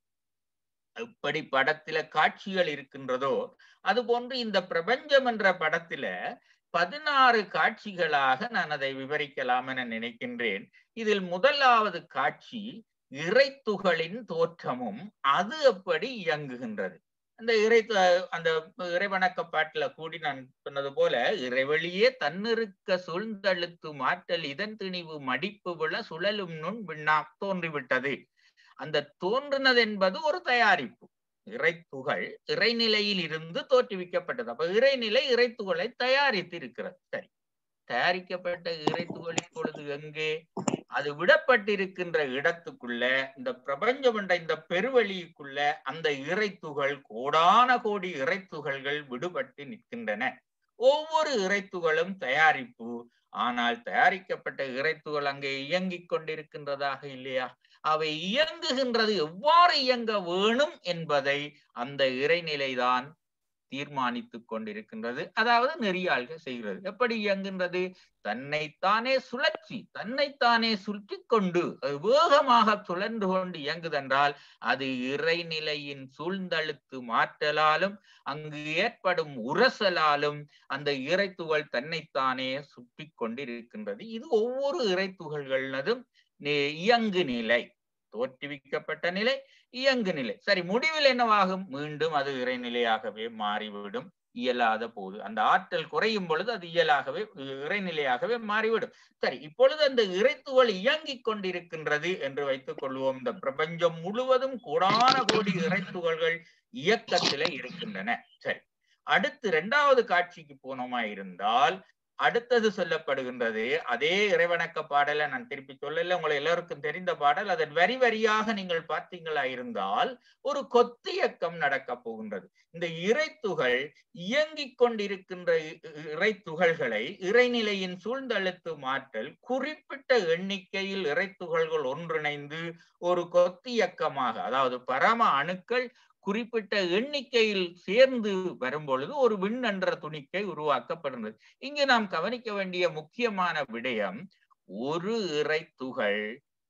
எப்படி படத்தில காட்சிகள் இருக்கின்றதோ அது போன்று இந்த பிரபஞ்சம் என்ற படத்தில பதினாறு காட்சிகளாக நான் அதை விவரிக்கலாம் என நினைக்கின்றேன் இதில் முதலாவது காட்சி இறைத்துகளின் தோற்றமும் அது எப்படி இயங்குகின்றது அந்த இறை அந்த இறைவணக்க பாட்டுல கூடி நான் சொன்னது போல இறைவெளியே தன்னிருக்க சூழ்ந்தழுத்து மாற்றல் இதன் திணிவு மடிப்பு விழ சுழலும் நுண் விண்ணா தோன்றிவிட்டது அந்த தோன்றினது என்பது ஒரு தயாரிப்பு இறைத்துகள் இறைநிலையில் இருந்து தோற்றுவிக்கப்பட்டது அப்ப இறைநிலை இறைத்துகளை தயாரித்து இருக்கிறது சரி தயாரிக்கப்பட்ட இறைத்துகள் இப்பொழுது எங்கே அது விடப்பட்டிருக்கின்ற இடத்துக்குள்ள இந்த பிரபஞ்சம் என்ற இந்த பெருவெளிக்குள்ள அந்த இறைத்துகள் கோடான கோடி இறைத்துகள்கள் விடுபட்டு நிற்கின்றன ஒவ்வொரு இறைத்துகளும் தயாரிப்பு ஆனால் தயாரிக்கப்பட்ட இறைத்துகள் அங்கே இயங்கிக் கொண்டிருக்கின்றதாக இல்லையா அவை இயங்குகின்றது எவ்வாறு இயங்க வேணும் என்பதை அந்த இறைநிலைதான் தீர்மானித்துக் கொண்டிருக்கின்றது அதாவது நெறியாள்கள் செய்கிறது எப்படி இயங்குகின்றது தன்னைத்தானே சுழற்சி தன்னைத்தானே சுற்றி கொண்டு அது வேகமாக சுழன்று கொண்டு இயங்குதென்றால் அது இறைநிலையின் சூழ்ந்தழுத்து மாற்றலாலும் அங்கு ஏற்படும் உரசலாலும் அந்த இறைத்துகள் தன்னைத்தானே சுற்றி கொண்டிருக்கின்றது இது ஒவ்வொரு இறைத்துகள்களதும் இயங்கு நிலை தோற்றுவிக்கப்பட்ட நிலை இயங்கு நிலை சரி முடிவில் என்னவாகும் மீண்டும் அது இறைநிலையாகவே மாறிவிடும் இயலாத போது அந்த ஆற்றல் குறையும் பொழுது அது இயலாகவே இறைநிலையாகவே மாறிவிடும் சரி இப்பொழுது அந்த இறைத்துகள் இயங்கிக் கொண்டிருக்கின்றது என்று வைத்துக் கொள்வோம் இந்த பிரபஞ்சம் முழுவதும் கோடான கோடி இறைத்துகள்கள் இயக்கத்திலே இருக்கின்றன சரி அடுத்து இரண்டாவது காட்சிக்கு போனோமா இருந்தால் அடுத்தது சொல்லப்படுகின்றது அதே இறைவணக்க பாடலை நான் திருப்பி சொல்லல உங்களை எல்லாருக்கும் தெரிந்த பாடல் அதன் வரி வரியாக நீங்கள் பார்த்தீங்களா இருந்தால் ஒரு கொத்தியக்கம் நடக்க போகின்றது இந்த இறைத்துகள் இயங்கிக் கொண்டிருக்கின்ற இறைத்துகள்களை இறைநிலையின் சூழ்ந்தழுத்து மாற்றல் குறிப்பிட்ட எண்ணிக்கையில் இறைத்துகள்கள் ஒன்றிணைந்து ஒரு கொத்தியக்கமாக அதாவது பரம அணுக்கள் குறிப்பிட்ட எண்ணிக்கையில் சேர்ந்து வரும்பொழுது ஒரு விண் என்ற துணிக்கை உருவாக்கப்படுகிறது இங்கு நாம் கவனிக்க வேண்டிய முக்கியமான விடயம் ஒரு இறை துகள்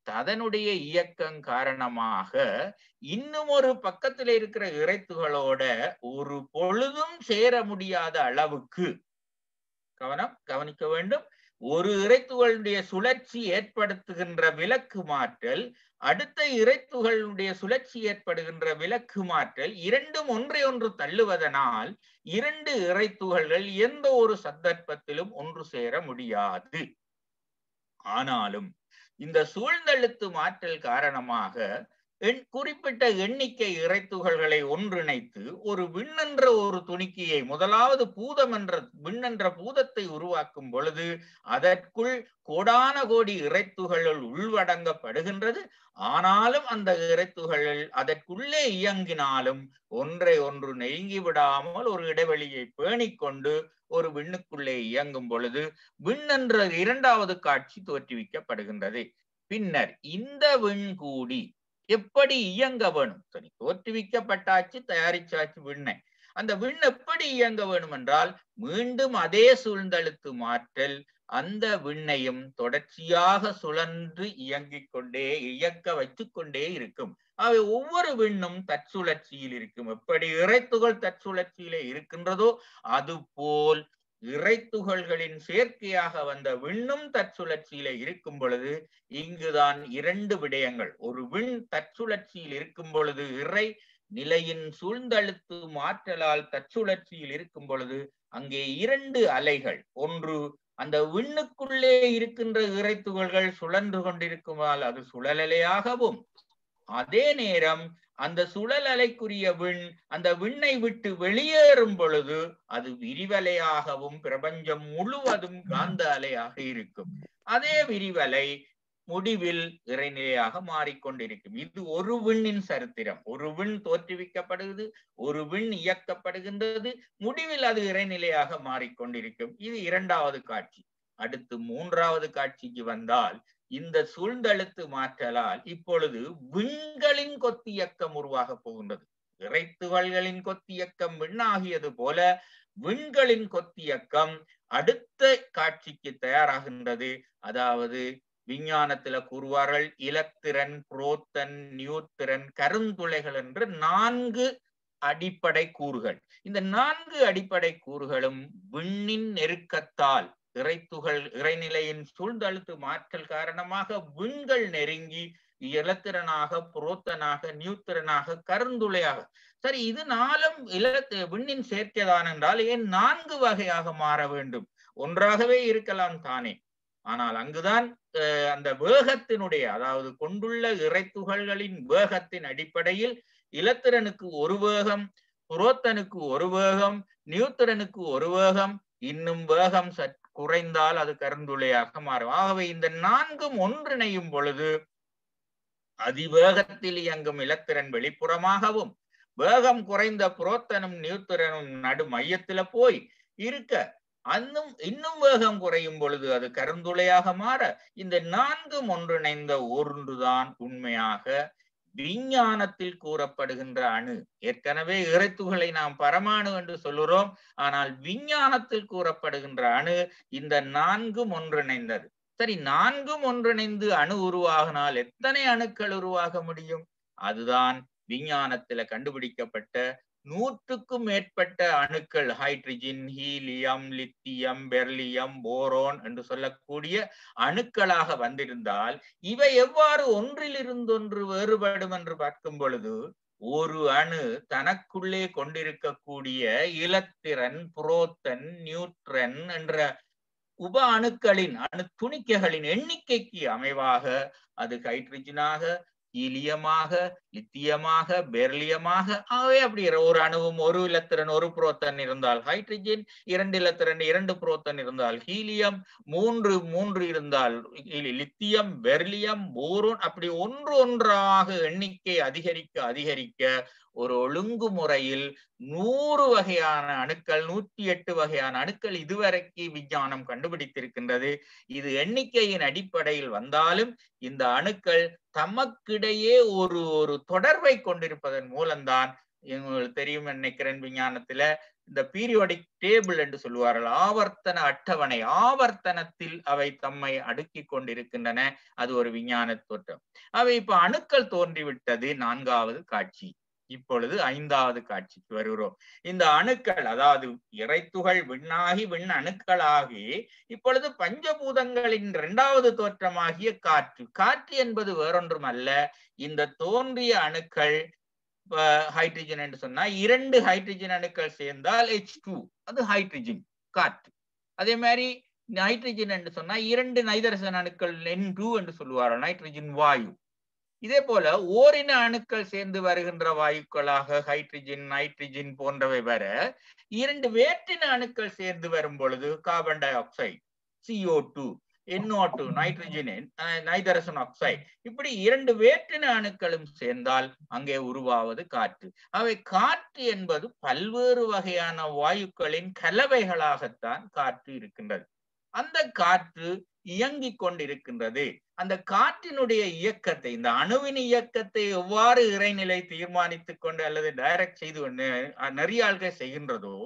அதனுடைய இயக்கம் காரணமாக இன்னும் ஒரு பக்கத்துல இருக்கிற இறைத்துகளோட ஒரு பொழுதும் சேர முடியாத அளவுக்கு கவனம் கவனிக்க வேண்டும் ஒரு இறைத்துகளுடைய சுழற்சி ஏற்படுத்துகின்ற விலக்கு மாற்றல் அடுத்த இறைத்துகளுடைய சுழற்சி ஏற்படுகின்ற விலக்கு மாற்றல் இரண்டும் ஒன்றை ஒன்று தள்ளுவதனால் இரண்டு இறைத்துகள்கள் எந்த ஒரு சந்தர்ப்பத்திலும் ஒன்று சேர முடியாது ஆனாலும் இந்த சூழ்ந்தழுத்து மாற்றல் காரணமாக எண் குறிப்பிட்ட எண்ணிக்கை இறைத்துகள்களை ஒன்றிணைத்து ஒரு விண்ணென்ற ஒரு துணிக்கையை முதலாவது பூதம் என்ற விண்ணென்ற பூதத்தை உருவாக்கும் பொழுது அதற்குள் கோடான கோடி இறைத்துகளுள் உள்வடங்கப்படுகின்றது ஆனாலும் அந்த இறைத்துகள் அதற்குள்ளே இயங்கினாலும் ஒன்றை ஒன்று நெருங்கி விடாமல் ஒரு இடைவெளியை பேணிக்கொண்டு ஒரு விண்ணுக்குள்ளே இயங்கும் பொழுது விண் என்ற இரண்டாவது காட்சி தோற்றுவிக்கப்படுகின்றது பின்னர் இந்த விண் கூடி எப்படி இயங்க வேணும் சரி தோற்றுவிக்கப்பட்டாச்சு தயாரிச்சாச்சு விண்ணை அந்த விண் எப்படி இயங்க வேணும் என்றால் மீண்டும் அதே சூழ்ந்தழுத்து மாற்றல் அந்த விண்ணையும் தொடர்ச்சியாக சுழன்று இயங்கிக் கொண்டே இயக்க வைத்துக் கொண்டே இருக்கும் அவை ஒவ்வொரு விண்ணும் தற்சுழற்சியில் இருக்கும் எப்படி இறைத்துகள் தற்சுழற்சியிலே இருக்கின்றதோ அதுபோல் இறைத்துகள்களின் சேர்க்கையாக வந்த விண்ணும் தற்சுழற்சியில இருக்கும் பொழுது இங்குதான் இரண்டு விடயங்கள் ஒரு விண் தற்சுழற்சியில் இருக்கும் பொழுது இறை நிலையின் சூழ்ந்தழுத்து மாற்றலால் தற்சுழற்சியில் இருக்கும் பொழுது அங்கே இரண்டு அலைகள் ஒன்று அந்த விண்ணுக்குள்ளே இருக்கின்ற இறைத்துகள்கள் சுழன்று கொண்டிருக்குமால் அது சுழலலையாகவும் அதே நேரம் அந்த சுழல் அலைக்குரிய விண் அந்த விண்ணை விட்டு வெளியேறும் பொழுது அது விரிவலையாகவும் பிரபஞ்சம் முழுவதும் காந்த அலையாக இருக்கும் அதே விரிவலை முடிவில் இறைநிலையாக மாறிக்கொண்டிருக்கும் இது ஒரு விண்ணின் சரித்திரம் ஒரு விண் தோற்றுவிக்கப்படுகிறது ஒரு விண் இயக்கப்படுகின்றது முடிவில் அது இறைநிலையாக மாறிக்கொண்டிருக்கும் இது இரண்டாவது காட்சி அடுத்து மூன்றாவது காட்சிக்கு வந்தால் இந்த சூழ்ந்தழுத்து மாற்றலால் இப்பொழுது விண்களின் கொத்தியக்கம் உருவாக போகின்றது இறைத்துகள்களின் கொத்தியக்கம் விண்ணாகியது போல விண்களின் கொத்தியக்கம் அடுத்த காட்சிக்கு தயாராகின்றது அதாவது விஞ்ஞானத்துல கூறுவார்கள் இலத்திரன் புரோத்தன் நியூத்திரன் கருந்துளைகள் என்று நான்கு அடிப்படை கூறுகள் இந்த நான்கு அடிப்படை கூறுகளும் விண்ணின் நெருக்கத்தால் இறைத்துகள் இறைநிலையின் சூழ்ந்தழுத்து மாற்றல் காரணமாக விண்கள் நெருங்கி இலத்திரனாக புரோத்தனாக நியூத்திரனாக கருந்துளையாக சரி இது நாளும் இலத்து விண்ணின் சேர்க்கைதான் என்றால் ஏன் நான்கு வகையாக மாற வேண்டும் ஒன்றாகவே இருக்கலாம் தானே ஆனால் அங்குதான் அந்த வேகத்தினுடைய அதாவது கொண்டுள்ள இறைத்துகள்களின் வேகத்தின் அடிப்படையில் இலத்திரனுக்கு ஒரு வேகம் புரோத்தனுக்கு ஒரு வேகம் நியூத்திரனுக்கு ஒரு வேகம் இன்னும் வேகம் சற் குறைந்தால் அது கருந்துளையாக மாறும் ஆகவே இந்த நான்கும் ஒன்றிணையும் பொழுது அதிவேகத்தில் இயங்கும் இலத்திரன் வெளிப்புறமாகவும் வேகம் குறைந்த புரோத்தனும் நியூத்திரனும் நடு மையத்துல போய் இருக்க அன்னும் இன்னும் வேகம் குறையும் பொழுது அது கருந்துளையாக மாற இந்த நான்கும் ஒன்றிணைந்த ஒன்றுதான் உண்மையாக விஞ்ஞானத்தில் கூறப்படுகின்ற அணு ஏற்கனவே இறைத்துகளை நாம் பரமாணு என்று சொல்லுறோம் ஆனால் விஞ்ஞானத்தில் கூறப்படுகின்ற அணு இந்த நான்கும் ஒன்றிணைந்தது சரி நான்கும் ஒன்றிணைந்து அணு உருவாகினால் எத்தனை அணுக்கள் உருவாக முடியும் அதுதான் விஞ்ஞானத்துல கண்டுபிடிக்கப்பட்ட நூற்றுக்கும் மேற்பட்ட அணுக்கள் hydrogen helium lithium beryllium boron என்று சொல்லக்கூடிய அணுக்களாக வந்திருந்தால் இவை எவ்வாறு ஒன்றிலிருந்தொன்று வேறுபடும் என்று பார்க்கும் பொழுது ஒரு அணு தனக்குள்ளே கொண்டிருக்கக்கூடிய இலத்திரன் புரோத்தன் நியூட்ரன் என்ற உப அணுக்களின் அணு துணிக்கைகளின் எண்ணிக்கைக்கு அமைவாக அது ஹைட்ரஜனாக ஹீலியமாக லித்தியமாக பெர்லியமாக ஆகவே அப்படி ஒரு அணுவும் ஒரு இலத்திரன் ஒரு புரோத்தன் இருந்தால் ஹைட்ரஜன் இரண்டு இலத்திரன் இரண்டு புரோத்தன் இருந்தால் ஹீலியம் மூன்று மூன்று இருந்தால் லித்தியம் பெர்லியம் போரோன் அப்படி ஒன்று ஒன்றாக எண்ணிக்கை அதிகரிக்க அதிகரிக்க ஒரு ஒழுங்குமுறையில் நூறு வகையான அணுக்கள் நூற்றி எட்டு வகையான அணுக்கள் இதுவரைக்கு விஞ்ஞானம் கண்டுபிடித்திருக்கின்றது இது எண்ணிக்கையின் அடிப்படையில் வந்தாலும் இந்த அணுக்கள் தமக்கிடையே ஒரு ஒரு தொடர்பை கொண்டிருப்பதன் மூலம்தான் உங்களுக்கு தெரியும் நினைக்கிறேன் விஞ்ஞானத்துல இந்த பீரியோடிக் டேபிள் என்று சொல்லுவார்கள் ஆவர்த்தன அட்டவணை ஆவர்த்தனத்தில் அவை தம்மை அடுக்கி கொண்டிருக்கின்றன அது ஒரு விஞ்ஞான தோற்றம் அவை இப்ப அணுக்கள் தோன்றிவிட்டது நான்காவது காட்சி இப்பொழுது ஐந்தாவது காட்சிக்கு வருகிறோம் இந்த அணுக்கள் அதாவது இறைத்துகள் விண்ணாகி விண் அணுக்களாகி இப்பொழுது பஞ்சபூதங்களின் இரண்டாவது தோற்றமாகிய காற்று காற்று என்பது வேறொன்றும் அல்ல இந்த தோன்றிய அணுக்கள் ஹைட்ரஜன் என்று சொன்னா இரண்டு ஹைட்ரஜன் அணுக்கள் சேர்ந்தால் ஹெச் டூ அது ஹைட்ரஜன் காற்று அதே மாதிரி நைட்ரஜன் என்று சொன்னா இரண்டு நைதரசன் அணுக்கள் என் டூ என்று சொல்லுவார்கள் நைட்ரஜன் வாயு இதே போல ஓரின அணுக்கள் சேர்ந்து வருகின்ற வாயுக்களாக ஹைட்ரஜன் நைட்ரஜன் போன்றவை வர இரண்டு வேற்றின அணுக்கள் சேர்ந்து வரும் பொழுது carbon dioxide C O two NO2 nitrogen நைதரசன் ஆக்சைடு இப்படி இரண்டு வேற்றின அணுக்களும் சேர்ந்தால் அங்கே உருவாவது காற்று அவை காற்று என்பது பல்வேறு வகையான வாயுக்களின் கலவைகளாகத்தான் காற்று இருக்கின்றது அந்த காற்று இயங்கிக் கொண்டிருக்கின்றது அந்த காற்றினுடைய இயக்கத்தை இந்த அணுவின் இயக்கத்தை எவ்வாறு இறைநிலை தீர்மானித்துக் கொண்டு அல்லது டைரக்ட் செய்து கொண்டு நெறியாள்கள் செய்கின்றதோ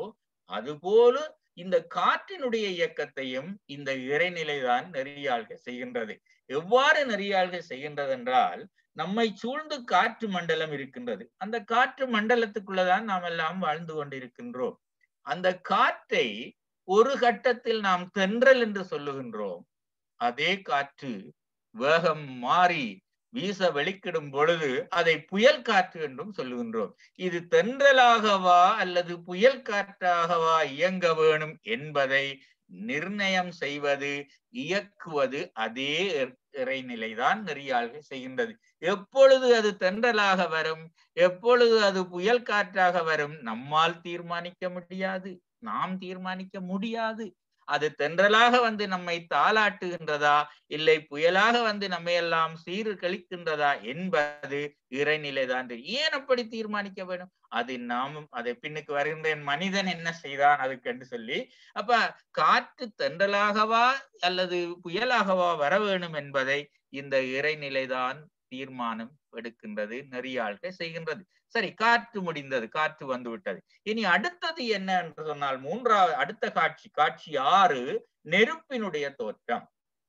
அதுபோல இந்த காற்றினுடைய இயக்கத்தையும் இந்த இறைநிலைதான் நெறியாள்க செய்கின்றது எவ்வாறு நெறியாள்க செய்கின்றது என்றால் நம்மை சூழ்ந்து காற்று மண்டலம் இருக்கின்றது அந்த காற்று மண்டலத்துக்குள்ளதான் நாம் எல்லாம் வாழ்ந்து கொண்டிருக்கின்றோம் அந்த காற்றை ஒரு கட்டத்தில் நாம் தென்றல் என்று சொல்லுகின்றோம் அதே காற்று வேகம் மாறி வீச வெளிக்கிடும் பொழுது அதை புயல் காற்று என்றும் சொல்லுகின்றோம் இது தென்றலாகவா அல்லது புயல் காற்றாகவா இயங்க வேணும் என்பதை நிர்ணயம் செய்வது இயக்குவது அதே இறைநிலைதான் நெறியாள்கள் செய்கின்றது எப்பொழுது அது தென்றலாக வரும் எப்பொழுது அது புயல் காற்றாக வரும் நம்மால் தீர்மானிக்க முடியாது நாம் தீர்மானிக்க முடியாது அது தென்றலாக வந்து நம்மை தாளாட்டுகின்றதா இல்லை புயலாக வந்து நம்மை எல்லாம் சீறு கழிக்கின்றதா என்பது இறைநிலைதான் ஏன் அப்படி தீர்மானிக்க வேண்டும் அது நாமும் அதை பின்னுக்கு வருகின்றேன் மனிதன் என்ன செய்தான் அதுக்கு என்று சொல்லி அப்ப காற்று தென்றலாகவா அல்லது புயலாகவா வர வேணும் என்பதை இந்த இறைநிலைதான் தீர்மானம் எடுக்கின்றது நெறியாள்கள் செய்கின்றது சரி காற்று முடிந்தது காற்று வந்து விட்டது இனி அடுத்தது என்ன என்று சொன்னால் மூன்றாவது அடுத்த காட்சி காட்சி ஆறு நெருப்பினுடைய தோற்றம்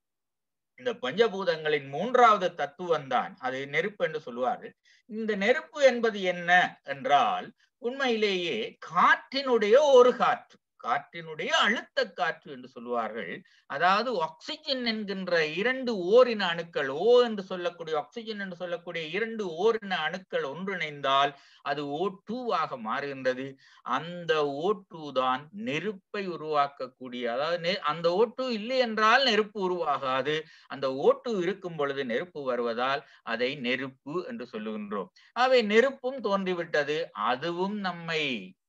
இந்த பஞ்சபூதங்களின் மூன்றாவது தத்துவம் தான் அது நெருப்பு என்று சொல்லுவார்கள் இந்த நெருப்பு என்பது என்ன என்றால் உண்மையிலேயே காற்றினுடைய ஒரு காற்று காற்றினுடைய அழுத்த காற்று என்று சொல்லுவார்கள் அதாவது ஆக்சிஜன் என்கின்ற இரண்டு ஓரின அணுக்கள் ஓ என்று சொல்லக்கூடிய ஆக்சிஜன் என்று சொல்லக்கூடிய இரண்டு ஓரின அணுக்கள் ஒன்றிணைந்தால் அது ஓ டூவாக மாறுகின்றது அந்த ஓ டூ தான் நெருப்பை உருவாக்கக்கூடிய அதாவது அந்த ஓ டூ இல்லை என்றால் நெருப்பு உருவாகாது அந்த ஓ டூ இருக்கும் பொழுது நெருப்பு வருவதால் அதை நெருப்பு என்று சொல்லுகின்றோம் அவை நெருப்பும் தோன்றிவிட்டது அதுவும் நம்மை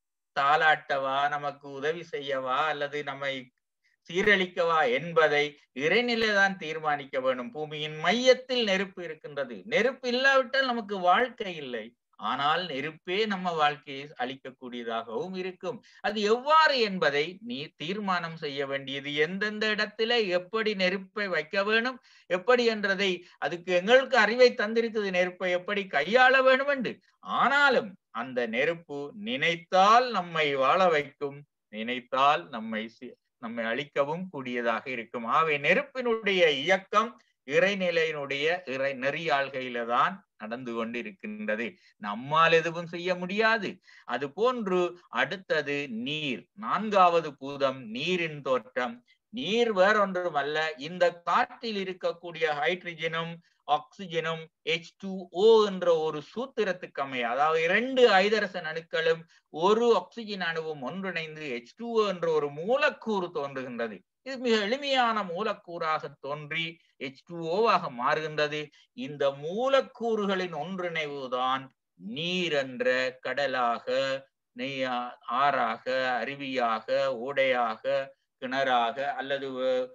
தாளாட்டவா நமக்கு உதவி செய்யவா அல்லது நம்மை சீரழிக்கவா என்பதை இறைநிலைதான் தீர்மானிக்க வேண்டும் பூமியின் மையத்தில் நெருப்பு இருக்கின்றது நெருப்பு இல்லாவிட்டால் நமக்கு வாழ்க்கை இல்லை ஆனால் நெருப்பே நம்ம வாழ்க்கையை அளிக்கக்கூடியதாகவும் இருக்கும் அது எவ்வாறு என்பதை நீ தீர்மானம் செய்ய வேண்டியது எந்தெந்த இடத்துல எப்படி நெருப்பை வைக்க வேணும் எப்படி என்றதை அதுக்கு எங்களுக்கு அறிவை தந்திருக்குது நெருப்பை எப்படி கையாள வேணும் என்று ஆனாலும் அந்த நெருப்பு நினைத்தால் நம்மை வாழ வைக்கும் நினைத்தால் நம்மை நம்மை அழிக்கவும் கூடியதாக இருக்கும் ஆகவே நெருப்பினுடைய இயக்கம் இறைநிலையினுடைய இறை நெறியாள்கையில தான் நடந்து கொண்டு இருக்கின்றது நம்மால் எதுவும் செய்ய முடியாது அது போன்று அடுத்தது நீர் நான்காவது பூதம் நீரின் தோற்றம் நீர் வேறொன்றும் அல்ல இந்த காற்றில் இருக்கக்கூடிய ஹைட்ரஜனும் ஆக்சிஜனும் ஹெச் டூ ஓ என்ற ஒரு சூத்திரத்துக்கு அமைய அதாவது இரண்டு ஐதரசன் அணுக்களும் ஒரு ஆக்சிஜன் அணுவும் ஒன்றிணைந்து ஹெச் டூ என்ற ஒரு மூலக்கூறு தோன்றுகின்றது இது மிக எளிமையான மூலக்கூறாக தோன்றி ஹெச் டூ ஓவாக மாறுகின்றது இந்த மூலக்கூறுகளின் ஒன்றிணைவுதான் நீர் என்ற கடலாக நெய்யா ஆறாக அருவியாக ஓடையாக கிணறாக அல்லது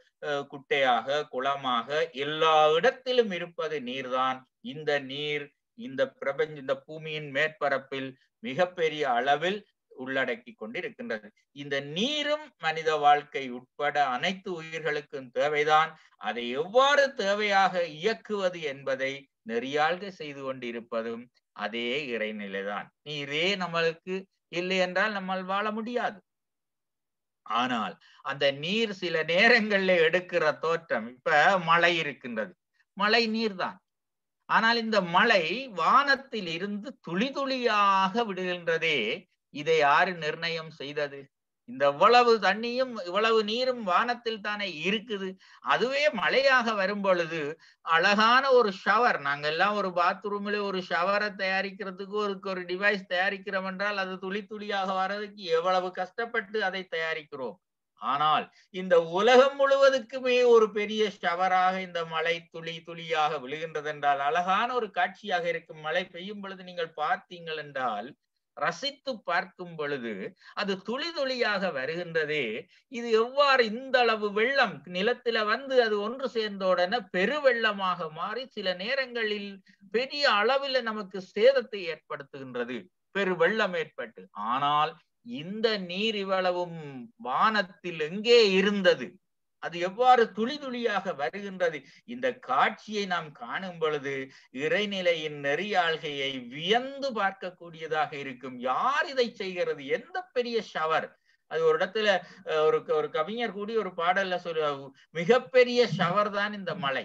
குட்டையாக குளமாக எல்லா இடத்திலும் இருப்பது நீர்தான் இந்த நீர் இந்த பிரபஞ்ச இந்த பூமியின் மேற்பரப்பில் மிகப்பெரிய அளவில் உள்ளடக்கி கொண்டிருக்கின்றது இந்த நீரும் மனித வாழ்க்கை உட்பட அனைத்து உயிர்களுக்கும் தேவைதான் அதை எவ்வாறு தேவையாக இயக்குவது என்பதை நெறியாள்கை செய்து கொண்டிருப்பதும் அதே இறைநிலைதான் நீரே நம்மளுக்கு இல்லை என்றால் நம்மால் வாழ முடியாது ஆனால் அந்த நீர் சில நேரங்கள்ல எடுக்கிற தோற்றம் இப்ப மழை இருக்கின்றது மழை நீர்தான் ஆனால் இந்த மழை வானத்தில் இருந்து துளி துளியாக விடுகின்றதே இதை யாரு நிர்ணயம் செய்தது இந்த இவ்வளவு தண்ணியும் இவ்வளவு நீரும் வானத்தில் தானே இருக்குது அதுவே மழையாக வரும் பொழுது அழகான ஒரு ஷவர் நாங்க எல்லாம் ஒரு பாத்ரூம்ல ஒரு ஷவரை தயாரிக்கிறதுக்கு ஒரு ஒரு டிவைஸ் தயாரிக்கிறோம் என்றால் அது துளி துளியாக வர்றதுக்கு எவ்வளவு கஷ்டப்பட்டு அதை தயாரிக்கிறோம் ஆனால் இந்த உலகம் முழுவதுக்குமே ஒரு பெரிய ஷவராக இந்த மழை துளி துளியாக விழுகின்றது என்றால் அழகான ஒரு காட்சியாக இருக்கும் மழை பெய்யும் பொழுது நீங்கள் பார்த்தீங்கள் என்றால் ரசித்து பார்க்கும் பொழுது அது துளி துளியாக வருகின்றதே இது எவ்வாறு இந்த அளவு வெள்ளம் நிலத்தில வந்து அது ஒன்று சேர்ந்த உடனே பெருவெள்ளமாக மாறி சில நேரங்களில் பெரிய அளவில் நமக்கு சேதத்தை ஏற்படுத்துகின்றது பெரு வெள்ளம் ஏற்பட்டு ஆனால் இந்த நீர் இவ்வளவும் வானத்தில் எங்கே இருந்தது அது எவ்வாறு துளி துளியாக வருகின்றது இந்த காட்சியை நாம் காணும் பொழுது இறைநிலையின் நெறியாள்கையை வியந்து பார்க்கக்கூடியதாக இருக்கும் யார் இதை செய்கிறது எந்த பெரிய ஷவர் அது ஒரு இடத்துல ஒரு ஒரு கவிஞர் கூடி ஒரு பாடல்ல சொல்ல மிகப்பெரிய ஷவர் தான் இந்த மலை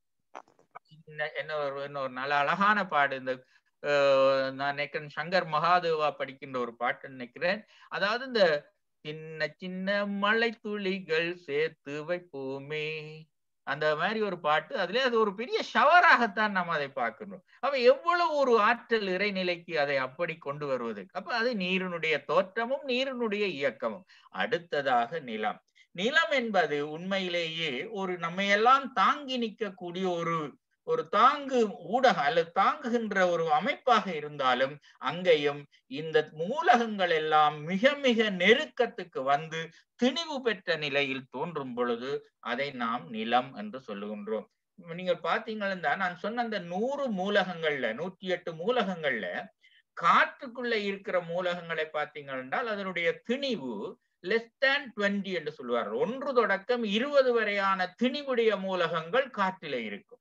என்ன ஒரு ஒரு நல்ல அழகான பாடு இந்த நான் நினைக்கிறேன் சங்கர் மகாதேவா படிக்கின்ற ஒரு பாட்டு நினைக்கிறேன் அதாவது இந்த சின்ன சின்ன மலை துளிகள் சேர்த்து வைப்போமே அந்த மாதிரி ஒரு பாட்டு அதுல அது ஒரு பெரிய ஷவராகத்தான் நம்ம அதை பார்க்கணும் அப்ப எவ்வளவு ஒரு ஆற்றல் இறைநிலைக்கு அதை அப்படி கொண்டு வருவதற்கு அப்ப அது நீரினுடைய தோற்றமும் நீரினுடைய இயக்கமும் அடுத்ததாக நிலம் நிலம் என்பது உண்மையிலேயே ஒரு நம்மையெல்லாம் தாங்கி நிற்கக்கூடிய ஒரு ஒரு தாங்கு ஊடகம் அல்லது தாங்குகின்ற ஒரு அமைப்பாக இருந்தாலும் அங்கேயும் இந்த மூலகங்கள் எல்லாம் மிக மிக நெருக்கத்துக்கு வந்து திணிவு பெற்ற நிலையில் தோன்றும் பொழுது அதை நாம் நிலம் என்று சொல்லுகின்றோம் நீங்க பாத்தீங்கன்னா நான் சொன்ன அந்த நூறு மூலகங்கள்ல நூற்றி எட்டு மூலகங்கள்ல காற்றுக்குள்ள இருக்கிற மூலகங்களை பார்த்தீங்க என்றால் அதனுடைய திணிவு லெஸ் தேன் டுவெண்ட்டி என்று சொல்லுவார் ஒன்று தொடக்கம் இருபது வரையான திணிவுடைய மூலகங்கள் காற்றில இருக்கும்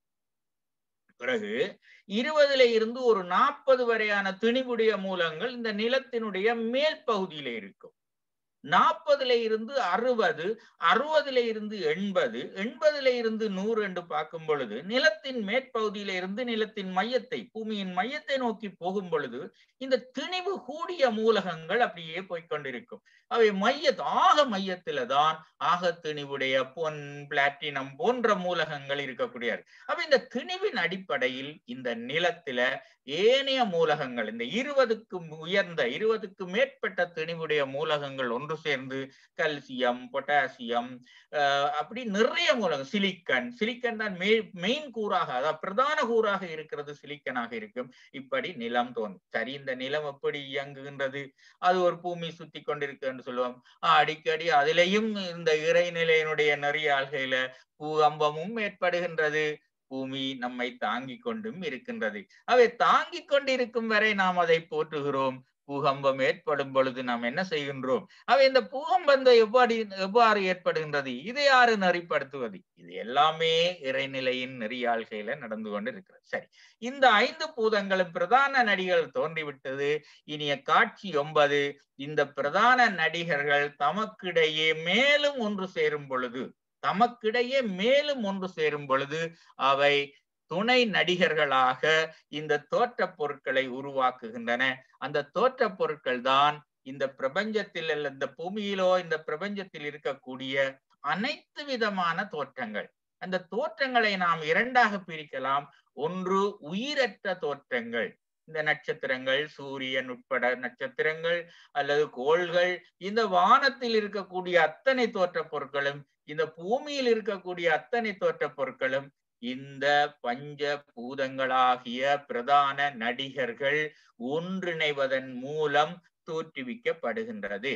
பிறகு இருபதுல இருந்து ஒரு நாற்பது வரையான திணிவுடைய மூலங்கள் இந்த நிலத்தினுடைய மேல் பகுதியில இருக்கும் நாற்பதுல இருந்து அறுபது அறுபதுல இருந்து எண்பது எண்பதுல இருந்து நூறு என்று பார்க்கும் பொழுது நிலத்தின் மேற்பகுதியில இருந்து நிலத்தின் மையத்தை பூமியின் மையத்தை நோக்கி போகும் பொழுது இந்த திணிவு கூடிய மூலகங்கள் அப்படியே போய்கொண்டிருக்கும் அவை மைய ஆக மையத்துல தான் ஆக திணிவுடைய பொன் பிளாட்டினம் போன்ற மூலகங்கள் இருக்கக்கூடியது அப்ப இந்த திணிவின் அடிப்படையில் இந்த நிலத்தில ஏனைய மூலகங்கள் இந்த இருபதுக்கும் உயர்ந்த இருபதுக்கு மேற்பட்ட திணிவுடைய மூலகங்கள் ஒன்று சேர்ந்து கல்சியம் பொட்டாசியம் அப்படி நிறைய மூலகம் சிலிக்கன் சிலிக்கன் தான் மெயின் கூறாக அதாவது பிரதான கூறாக இருக்கிறது சிலிக்கனாக இருக்கும் இப்படி நிலம் தோன்றும் சரி இந்த நிலம் எப்படி இயங்குகின்றது அது ஒரு பூமி சுத்தி கொண்டிருக்கு சொல்லுவோம் அடிக்கடி அதிலையும் இந்த இறைநிலையினுடைய நிறைய ஆள்கையில பூகம்பமும் ஏற்படுகின்றது பூமி நம்மை தாங்கி கொண்டும் இருக்கின்றது அவை தாங்கி கொண்டிருக்கும் வரை நாம் அதை போற்றுகிறோம் பூகம்பம் ஏற்படும் பொழுது நாம் என்ன செய்கின்றோம் அவை இந்த பூகம்பத்தை எவ்வாறு எவ்வாறு ஏற்படுகின்றது இதை யாரு நெறிப்படுத்துவது இது எல்லாமே இறைநிலையின் நெறியாள்கையில நடந்து கொண்டு இருக்கிறது சரி இந்த ஐந்து பூதங்களும் பிரதான நடிகள் தோன்றிவிட்டது இனிய காட்சி ஒன்பது இந்த பிரதான நடிகர்கள் தமக்கிடையே மேலும் ஒன்று சேரும் பொழுது தமக்கிடையே மேலும் ஒன்று சேரும் பொழுது அவை துணை நடிகர்களாக இந்த தோற்ற பொருட்களை உருவாக்குகின்றன அந்த தோற்ற பொருட்கள் தான் இந்த பிரபஞ்சத்தில் இந்த பூமியிலோ இந்த பிரபஞ்சத்தில் இருக்கக்கூடிய அனைத்து விதமான தோற்றங்கள் அந்த தோற்றங்களை நாம் இரண்டாக பிரிக்கலாம் ஒன்று உயிரற்ற தோற்றங்கள் இந்த நட்சத்திரங்கள் சூரியன் உட்பட நட்சத்திரங்கள் அல்லது கோள்கள் இந்த வானத்தில் இருக்கக்கூடிய அத்தனை தோற்ற பொருட்களும் இந்த பூமியில் இருக்கக்கூடிய அத்தனை தோற்ற பொருட்களும் இந்த பஞ்ச பூதங்களாகிய பிரதான நடிகர்கள் ஒன்றிணைவதன் மூலம் தோற்றுவிக்கப்படுகின்றது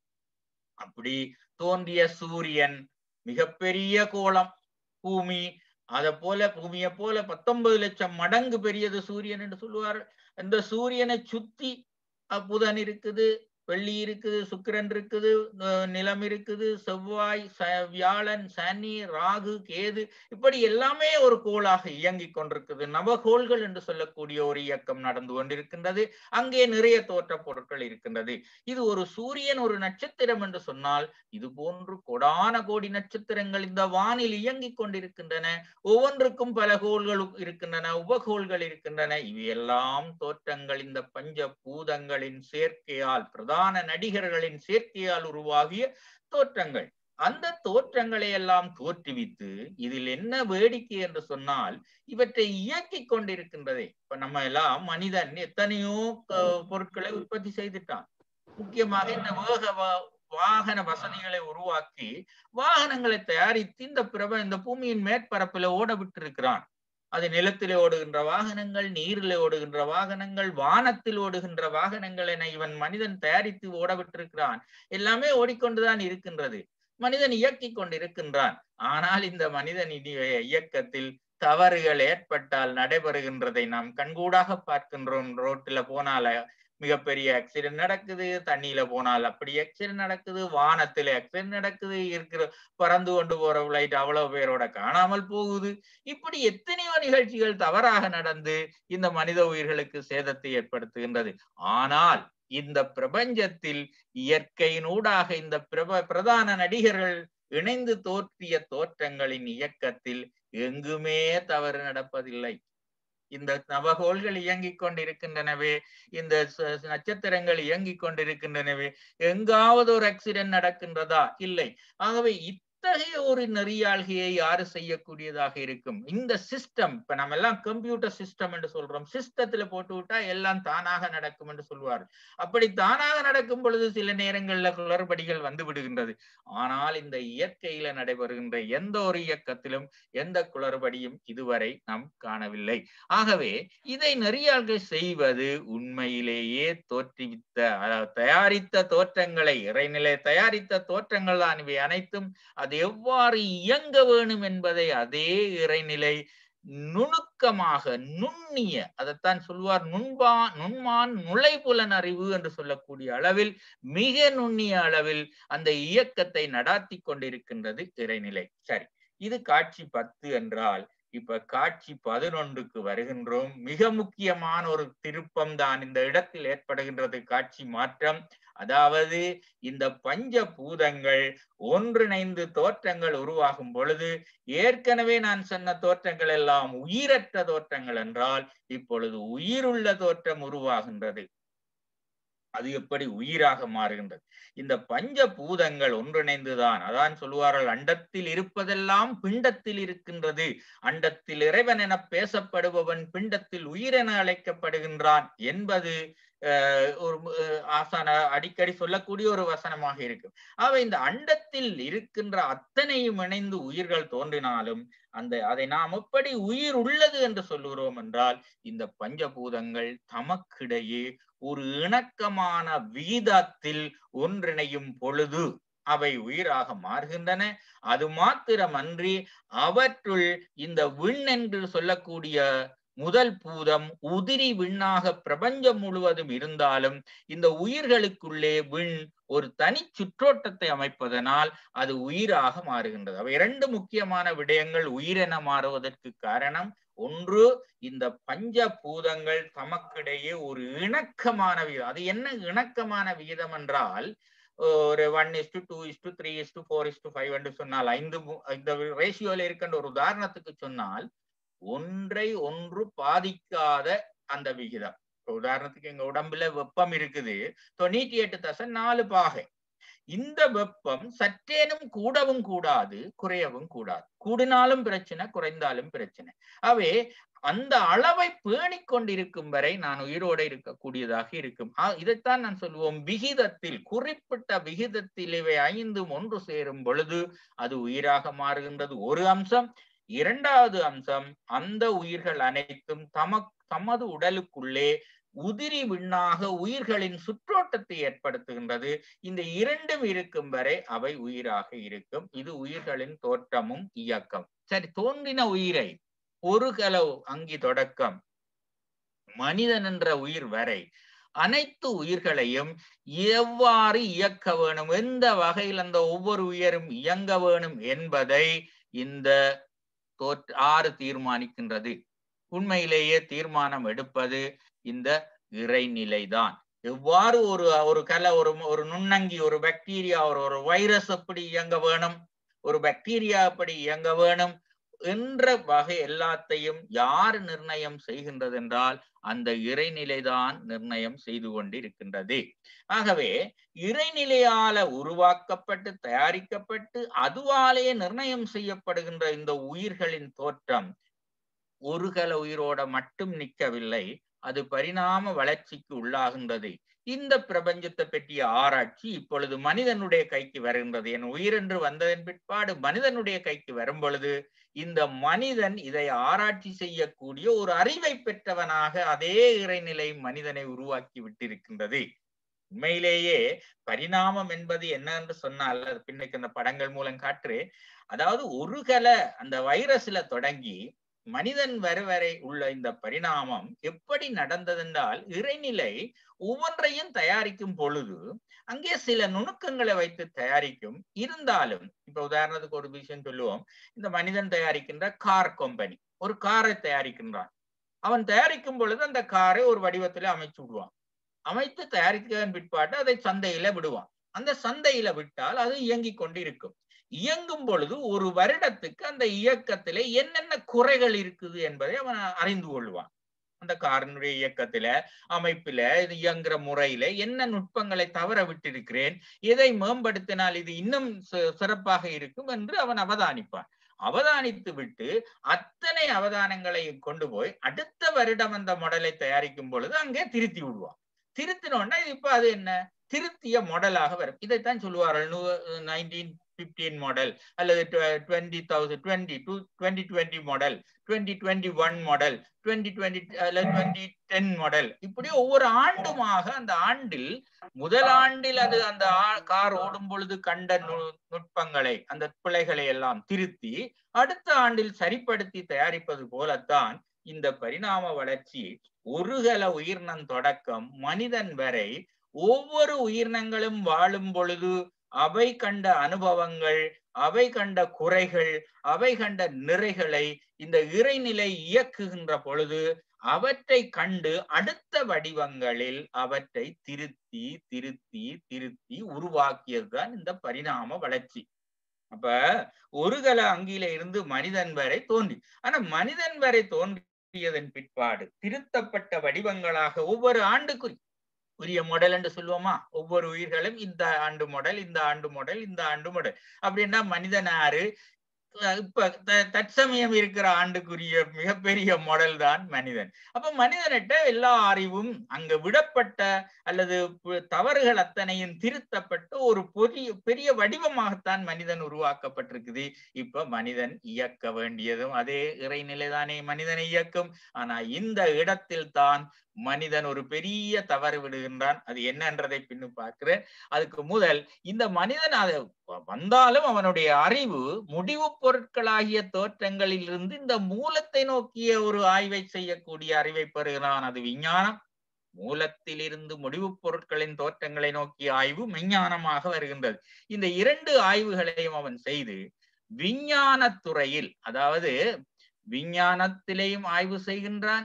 அப்படி தோன்றிய சூரியன் மிகப்பெரிய கோலம் பூமி அத போல பூமியை போல பத்தொன்பது லட்சம் மடங்கு பெரியது சூரியன் என்று சொல்லுவார் அந்த சூரியனை சுத்தி புதன் இருக்குது வெள்ளி இருக்குது சுக்கிரன் இருக்குது அஹ் நிலம் இருக்குது செவ்வாய் ச- வியாழன் சனி ராகு கேது இப்படி எல்லாமே ஒரு கோளாக இயங்கிக் கொண்டிருக்குது நவகோள்கள் என்று சொல்லக்கூடிய ஒரு இயக்கம் நடந்து கொண்டிருக்கின்றது அங்கே நிறைய தோற்ற பொருட்கள் இருக்கின்றது இது ஒரு சூரியன் ஒரு நட்சத்திரம் என்று சொன்னால் இது போன்று கொடான கோடி நட்சத்திரங்கள் இந்த வானில் இயங்கிக் கொண்டிருக்கின்றன ஒவ்வொன்றுக்கும் பல கோள்கள் இருக்கின்றன உபகோள்கள் இருக்கின்றன இவையெல்லாம் தோற்றங்கள் இந்த பஞ்ச பூதங்களின் சேர்க்கையால் பிரதான நடிகர்களின் சேர்க்கையால் உருவாகிய தோற்றங்கள் அந்த தோற்றங்களை எல்லாம் தோற்றுவித்து இதில் என்ன வேடிக்கை என்று சொன்னால் இவற்றை இயக்கிக் கொண்டிருக்கின்றதே இப்ப நம்ம எல்லாம் மனிதன் எத்தனையோ க- பொருட்களை உற்பத்தி செய்துட்டான் முக்கியமாக இந்த வேக வா- வாகன வசதிகளை உருவாக்கி வாகனங்களை தயாரித்து இந்த பிரப இந்த பூமியின் மேற்பரப்பில ஓட விட்டிருக்கிறான் அது நிலத்திலே ஓடுகின்ற வாகனங்கள் நீரிலே ஓடுகின்ற வாகனங்கள் வானத்தில் ஓடுகின்ற வாகனங்கள் என இவன் மனிதன் தயாரித்து ஓட விட்டிருக்கிறான் எல்லாமே ஓடிக்கொண்டுதான் இருக்கின்றது மனிதன் இயக்கிக் கொண்டிருக்கின்றான் ஆனால் இந்த மனிதனுடைய இயக்கத்தில் தவறுகள் ஏற்பட்டால் நடைபெறுகின்றதை நாம் கண்கூடாக பார்க்கின்றோம் ரோட்டில் போனால மிகப்பெரிய ஆக்சிடென்ட் நடக்குது தண்ணியில போனால் அப்படி ஆக்சிடென்ட் நடக்குது வானத்துல ஆக்சிடென்ட் நடக்குது இருக்கிற பறந்து கொண்டு போற பிளைட் அவ்வளவு பேரோட காணாமல் போகுது இப்படி எத்தனையோ நிகழ்ச்சிகள் தவறாக நடந்து இந்த மனித உயிர்களுக்கு சேதத்தை ஏற்படுத்துகின்றது ஆனால் இந்த பிரபஞ்சத்தில் இயற்கையினூடாக இந்த பிரப பிரதான நடிகர்கள் இணைந்து தோற்றிய தோற்றங்களின் இயக்கத்தில் எங்குமே தவறு நடப்பதில்லை இந்த நவகோள்கள் இயங்கிக் கொண்டிருக்கின்றனவே இந்த ச- நட்சத்திரங்கள் இயங்கிக் கொண்டிருக்கின்றனவே எங்காவது ஒரு ஆக்சிடென்ட் நடக்கின்றதா இல்லை ஆகவே இத்தகைய ஒரு நெறியாள்கையை யாரு செய்யக்கூடியதாக இருக்கும் இந்த சிஸ்டம் இப்ப நம்ம எல்லாம் கம்ப்யூட்டர் சிஸ்டம் என்று சொல்றோம் சிஸ்டத்துல போட்டு விட்டா எல்லாம் தானாக நடக்கும் என்று சொல்வார் அப்படி தானாக நடக்கும் பொழுது சில நேரங்கள்ல குளறுபடிகள் வந்து விடுகின்றது ஆனால் இந்த இயற்கையில நடைபெறுகின்ற எந்த ஒரு இயக்கத்திலும் எந்த குளறுபடியும் இதுவரை நாம் காணவில்லை ஆகவே இதை நெறியாள்கள் செய்வது உண்மையிலேயே தோற்றுவித்த அதாவது தயாரித்த தோற்றங்களை இறைநிலை தயாரித்த தோற்றங்கள் தான் இவை அனைத்தும் அது எவ்வாறு இயங்க வேணும் என்பதை அதே இறைநிலை நுணுக்கமாக நுண்ணிய அதைத்தான் சொல்வார் நுண்பா நுண்மான் நுழைபுலன் அறிவு என்று சொல்லக்கூடிய அளவில் மிக நுண்ணிய அளவில் அந்த இயக்கத்தை நடாத்தி கொண்டிருக்கின்றது இறைநிலை சரி இது காட்சி பத்து என்றால் இப்ப காட்சி பதினொன்றுக்கு வருகின்றோம் மிக முக்கியமான ஒரு திருப்பம் தான் இந்த இடத்தில் ஏற்படுகின்றது காட்சி மாற்றம் அதாவது இந்த பஞ்ச பூதங்கள் ஒன்றிணைந்து தோற்றங்கள் உருவாகும் பொழுது ஏற்கனவே நான் சொன்ன தோற்றங்கள் எல்லாம் உயிரற்ற தோற்றங்கள் என்றால் இப்பொழுது உயிருள்ள தோற்றம் உருவாகின்றது அது எப்படி உயிராக மாறுகின்றது இந்த பஞ்ச பூதங்கள் ஒன்றிணைந்துதான் அதான் சொல்லுவார்கள் அண்டத்தில் இருப்பதெல்லாம் பிண்டத்தில் இருக்கின்றது அண்டத்தில் இறைவன் என பேசப்படுபவன் பிண்டத்தில் உயிரென அழைக்கப்படுகின்றான் என்பது அஹ், ஒரு அஹ், ஆசான அடிக்கடி சொல்லக்கூடிய ஒரு வசனமாக இருக்கும் ஆக இந்த அண்டத்தில் இருக்கின்ற அத்தனையும் இணைந்து உயிர்கள் தோன்றினாலும் அந்த அதை நாம் எப்படி உயிர் உள்ளது என்று சொல்லுகிறோம் என்றால் இந்த பஞ்சபூதங்கள் தமக்கிடையே ஒரு இணக்கமான விகிதத்தில் ஒன்றிணையும் பொழுது அவை உயிராக மாறுகின்றன அது மாத்திரமன்றி அவற்றுள் இந்த விண் என்று சொல்லக்கூடிய முதல் பூதம் உதிரி விண்ணாக பிரபஞ்சம் முழுவதும் இருந்தாலும் இந்த உயிர்களுக்குள்ளே விண் ஒரு தனி சுற்றோட்டத்தை அமைப்பதனால் அது உயிராக மாறுகின்றது அவை இரண்டு முக்கியமான விடயங்கள் உயிரென மாறுவதற்கு காரணம் ஒன்று இந்த பஞ்ச பூதங்கள் தமக்கிடையே ஒரு இணக்கமான விகிதம் அது என்ன இணக்கமான விகிதம் என்றால் ஒரு one is to two is to three is to four is to five என்று சொன்னால் ஐந்து மு- இந்த ரேஷியோல இருக்கின்ற ஒரு உதாரணத்துக்கு சொன்னால் ஒன்றை ஒன்று பாதிக்காத அந்த விகிதம் இப்ப உதாரணத்துக்கு எங்க உடம்புல வெப்பம் இருக்குது தொண்ணூத்தி எட்டு தசம் நாலு பாகை இந்த வெப்பம் சற்றேனும் கூடவும் கூடாது குறையவும் கூடாது கூடினாலும் பிரச்சனை குறைந்தாலும் பிரச்சனை அவே அந்த அளவை பேணிக் கொண்டிருக்கும் வரை நான் உயிரோடு இருக்கக்கூடியதாக இருக்கும் ஆ, இதைத்தான் நான் சொல்லுவோம் விகிதத்தில் குறிப்பிட்ட விகிதத்தில் இவை ஐந்தும் ஒன்று சேரும் பொழுது அது உயிராக மாறுகின்றது ஒரு அம்சம் இரண்டாவது அம்சம் அந்த உயிர்கள் அனைத்தும் தம தமது உடலுக்குள்ளே உதிரி விண்ணாக உயிர்களின் சுற்றோட்டத்தை ஏற்படுத்துகின்றது இந்த இரண்டும் இருக்கும் வரை அவை உயிராக இருக்கும் இது உயிர்களின் தோற்றமும் இயக்கம் சரி தோன்றின உயிரை ஒரு கலவு அங்கி தொடக்கம் மனிதன் என்ற உயிர் வரை அனைத்து உயிர்களையும் எவ்வாறு இயக்க வேணும் எந்த வகையில் அந்த ஒவ்வொரு உயிரும் இயங்க வேணும் என்பதை இந்த தோற்ற ஆறு தீர்மானிக்கின்றது உண்மையிலேயே தீர்மானம் எடுப்பது இந்த இறைநிலைதான் எவ்வாறு ஒரு ஒரு கலை ஒரு ஒரு நுண்ணங்கி ஒரு பாக்டீரியா ஒரு ஒரு வைரஸ் எப்படி இயங்க வேணும் ஒரு பாக்டீரியா எப்படி இயங்க வேணும் என்ற வகை எல்லாத்தையும் யார் நிர்ணயம் செய்கின்றது என்றால் அந்த இறைநிலைதான் நிர்ணயம் செய்து கொண்டிருக்கின்றது ஆகவே இறைநிலையால உருவாக்கப்பட்டு தயாரிக்கப்பட்டு அதுவாலே நிர்ணயம் செய்யப்படுகின்ற இந்த உயிர்களின் தோற்றம் ஒரு கல உயிரோட மட்டும் நிற்கவில்லை அது பரிணாம வளர்ச்சிக்கு உள்ளாகின்றது இந்த பிரபஞ்சத்தை பற்றிய ஆராய்ச்சி இப்பொழுது மனிதனுடைய கைக்கு வருகின்றது என் உயிர் என்று வந்ததன் பிற்பாடு மனிதனுடைய கைக்கு வரும் பொழுது இந்த மனிதன் இதை ஆராய்ச்சி செய்யக்கூடிய ஒரு அறிவை பெற்றவனாக அதே இறைநிலை மனிதனை உருவாக்கி விட்டிருக்கின்றது உண்மையிலேயே பரிணாமம் என்பது என்ன என்று சொன்னால் அது பின்னுக்கு அந்த படங்கள் மூலம் காற்று அதாவது ஒரு கல அந்த வைரஸ்ல தொடங்கி மனிதன் வரை வரை உள்ள இந்த பரிணாமம் எப்படி நடந்ததென்றால் இறைநிலை ஒவ்வொன்றையும் தயாரிக்கும் பொழுது அங்கே சில நுணுக்கங்களை வைத்து தயாரிக்கும் இருந்தாலும் இப்ப உதாரணத்துக்கு ஒரு விஷயம் சொல்லுவோம் இந்த மனிதன் தயாரிக்கின்ற கார் கம்பெனி ஒரு காரை தயாரிக்கின்றான் அவன் தயாரிக்கும் பொழுது அந்த காரை ஒரு வடிவத்துல அமைச்சு விடுவான் அமைத்து தயாரிக்கிறதன் பிற்பாட்டு அதை சந்தையில விடுவான் அந்த சந்தையில விட்டால் அது இயங்கிக் கொண்டிருக்கும் இயங்கும் பொழுது ஒரு வருடத்துக்கு அந்த இயக்கத்திலே என்னென்ன குறைகள் இருக்குது என்பதை அவன் அறிந்து கொள்வான் அந்த காரனுடைய இயக்கத்தில அமைப்பில இது இயங்குற முறையில என்ன நுட்பங்களை தவற விட்டிருக்கிறேன் இதை மேம்படுத்தினால் இது இன்னும் சிறப்பாக இருக்கும் என்று அவன் அவதானிப்பான் அவதானித்து விட்டு அத்தனை அவதானங்களை கொண்டு போய் அடுத்த வருடம் அந்த மாடலை தயாரிக்கும் பொழுது அங்கே திருத்தி விடுவான் திருத்தினோன்னா இப்ப அது என்ன திருத்திய மாடலாக வரும் இதைத்தான் சொல்லுவார்கள் நைன்டீன் பிப்டீன் மாடல் அல்லது twenty thousand twenty two twenty twenty model twenty twenty one model twenty twenty அல்லது டுவெண்ட்டி டென் மாடல் இப்படி ஒவ்வொரு ஆண்டுமாக அந்த ஆண்டில் முதல் ஆண்டில் அது அந்த கார் ஓடும் பொழுது கண்ட நுட்பங்களை அந்த பிழைகளை எல்லாம் திருத்தி அடுத்த ஆண்டில் சரிப்படுத்தி தயாரிப்பது போலத்தான் இந்த பரிணாம வளர்ச்சி ஒருகல உயிரினம் தொடக்கம் மனிதன் வரை ஒவ்வொரு உயிரினங்களும் வாழும் பொழுது அவை கண்ட அனுபவங்கள் அவை கண்ட குறைகள் அவை கண்ட நிறைகளை இந்த இறைநிலை இயக்குகின்ற பொழுது அவற்றை கண்டு அடுத்த வடிவங்களில் அவற்றை திருத்தி திருத்தி திருத்தி உருவாக்கியதுதான் இந்த பரிணாம வளர்ச்சி அப்ப ஒரு கல அங்கில இருந்து மனிதன் வரை தோன்றி ஆனா மனிதன் வரை தோன்றியதன் பிற்பாடு திருத்தப்பட்ட வடிவங்களாக ஒவ்வொரு ஆண்டுக்குறி உரிய மாடல் என்று சொல்லுவோமா ஒவ்வொரு உயிர்களும் இந்த ஆண்டு மாடல் இந்த ஆண்டு மாடல் இந்த ஆண்டு மாடல் அப்படின்னா மனிதன் ஆறு இப்ப தற்சமயம் இருக்கிற ஆண்டுக்குரிய மிகப்பெரிய மாடல் தான் மனிதன் அப்ப மனிதனிட்ட எல்லா அறிவும் அங்க விடப்பட்ட அல்லது தவறுகள் அத்தனையும் திருத்தப்பட்ட ஒரு பெரிய பெரிய வடிவமாகத்தான் மனிதன் உருவாக்கப்பட்டிருக்குது இப்ப மனிதன் இயக்க வேண்டியதும் அதே இறைநிலைதானே மனிதனை இயக்கும் ஆனா இந்த இடத்தில் தான் மனிதன் ஒரு பெரிய தவறு விடுகின்றான் அது என்னன்றதை பின்னு பார்க்கிறேன் அதுக்கு முதல் இந்த மனிதன் அது வந்தாலும் அவனுடைய அறிவு முடிவு பொருட்களாகிய தோற்றங்களில் இருந்து இந்த மூலத்தை நோக்கிய ஒரு ஆய்வை செய்யக்கூடிய அறிவை பெறுகிறான் அது விஞ்ஞானம் மூலத்திலிருந்து முடிவுப் பொருட்களின் தோற்றங்களை நோக்கிய ஆய்வு மெஞ்ஞானமாக வருகின்றது இந்த இரண்டு ஆய்வுகளையும் அவன் செய்து விஞ்ஞான துறையில் அதாவது விஞ்ஞானத்திலேயும் ஆய்வு செய்கின்றான்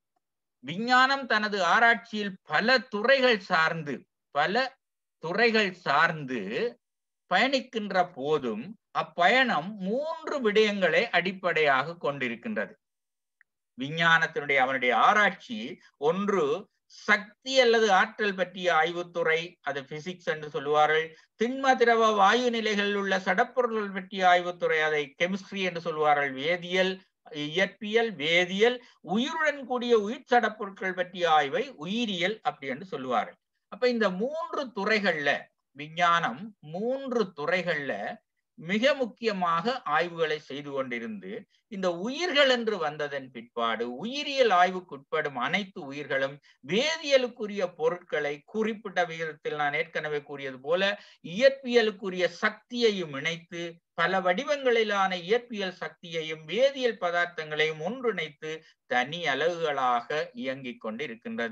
விஞ்ஞானம் தனது ஆராய்ச்சியில் பல துறைகள் சார்ந்து பல துறைகள் சார்ந்து பயணிக்கின்ற போதும் அப்பயணம் மூன்று விடயங்களை அடிப்படையாக கொண்டிருக்கின்றது விஞ்ஞானத்தினுடைய அவனுடைய ஆராய்ச்சி ஒன்று சக்தி அல்லது ஆற்றல் பற்றிய ஆய்வுத்துறை அது பிசிக்ஸ் என்று சொல்லுவார்கள் திண்ம திரவ வாயு நிலைகளில் உள்ள சடப்பொருள்கள் பற்றிய ஆய்வுத்துறை அதை கெமிஸ்ட்ரி என்று சொல்வார்கள் வேதியியல் இயற்பியல் வேதியியல் உயிருடன் கூடிய உயிர் சடப்பொருட்கள் பற்றிய ஆய்வை உயிரியல் அப்படி என்று சொல்லுவார்கள் அப்ப இந்த மூன்று துறைகள்ல விஞ்ஞானம் மூன்று துறைகள்ல மிக முக்கியமாக ஆய்வுகளை செய்து கொண்டிருந்து இந்த உயிர்கள் என்று வந்ததன் பிற்பாடு உயிரியல் ஆய்வுக்குட்படும் அனைத்து உயிர்களும் வேதியியலுக்குரிய பொருட்களை குறிப்பிட்ட விகிதத்தில் நான் ஏற்கனவே கூறியது போல இயற்பியலுக்குரிய சக்தியையும் இணைத்து பல வடிவங்களிலான இயற்பியல் சக்தியையும் வேதியியல் பதார்த்தங்களையும் ஒன்றிணைத்து தனி அலகுகளாக இயங்கிக் கொண்டிருக்கின்றது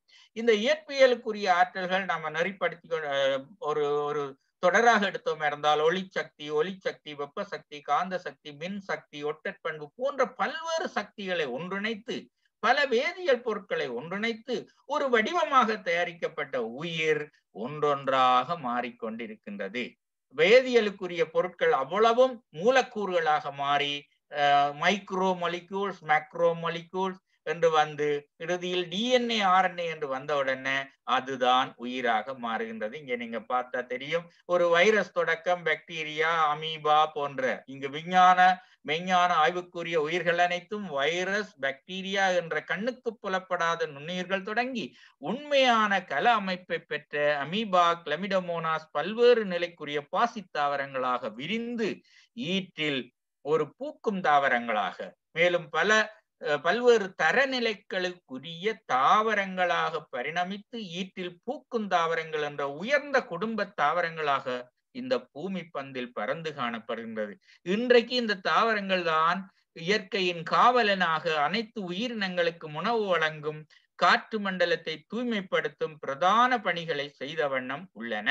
இந்த இயற்பியலுக்குரிய ஆற்றல்கள் நம்ம நெறிப்படுத்தி கொ- அஹ் ஒரு ஒரு தொடராக எடுத்தோம் இருந்தால் ஒளி சக்தி ஒளி சக்தி வெப்ப சக்தி காந்த சக்தி மின் சக்தி ஒட்டற்பண்பு போன்ற பல்வேறு சக்திகளை ஒன்றிணைத்து பல வேதியியல் பொருட்களை ஒன்றிணைத்து ஒரு வடிவமாக தயாரிக்கப்பட்ட உயிர் ஒன்றொன்றாக மாறிக்கொண்டிருக்கின்றது வேதியியலுக்குரிய பொருட்கள் அவ்வளவும் மூலக்கூறுகளாக மாறி மைக்ரோ மொலிக்யூல்ஸ் மேக்ரோ மொலிக்யூல்ஸ் என்று வந்து இறுதியில் டிஎன்ஏ ஆர்என்ஏ என்று வந்த உடனே அதுதான் உயிராக மாறுகின்றது இங்க நீங்க பார்த்தா தெரியும் ஒரு வைரஸ் தொடக்கம் பாக்டீரியா அமீபா போன்ற இங்கு விஞ்ஞான மெய்ஞான ஆய்வுக்குரிய உயிர்கள் அனைத்தும் வைரஸ் பாக்டீரியா என்ற கண்ணுக்கு புலப்படாத நுண்ணுயிர்கள் தொடங்கி உண்மையான கல அமைப்பை பெற்ற அமீபா கிளமிடமோனாஸ் பல்வேறு நிலைக்குரிய பாசி தாவரங்களாக விரிந்து ஈற்றில் ஒரு பூக்கும் தாவரங்களாக மேலும் பல அஹ், பல்வேறு தரநிலைகளுக்குரிய தாவரங்களாக பரிணமித்து ஈற்றில் பூக்கும் தாவரங்கள் என்ற உயர்ந்த குடும்ப தாவரங்களாக இந்த பூமி பந்தில் பறந்து காணப்படுகின்றது இன்றைக்கு இந்த தாவரங்கள் தான் இயற்கையின் காவலனாக அனைத்து உயிரினங்களுக்கு உணவு வழங்கும் காற்று மண்டலத்தை தூய்மைப்படுத்தும் பிரதான பணிகளை செய்த வண்ணம் உள்ளன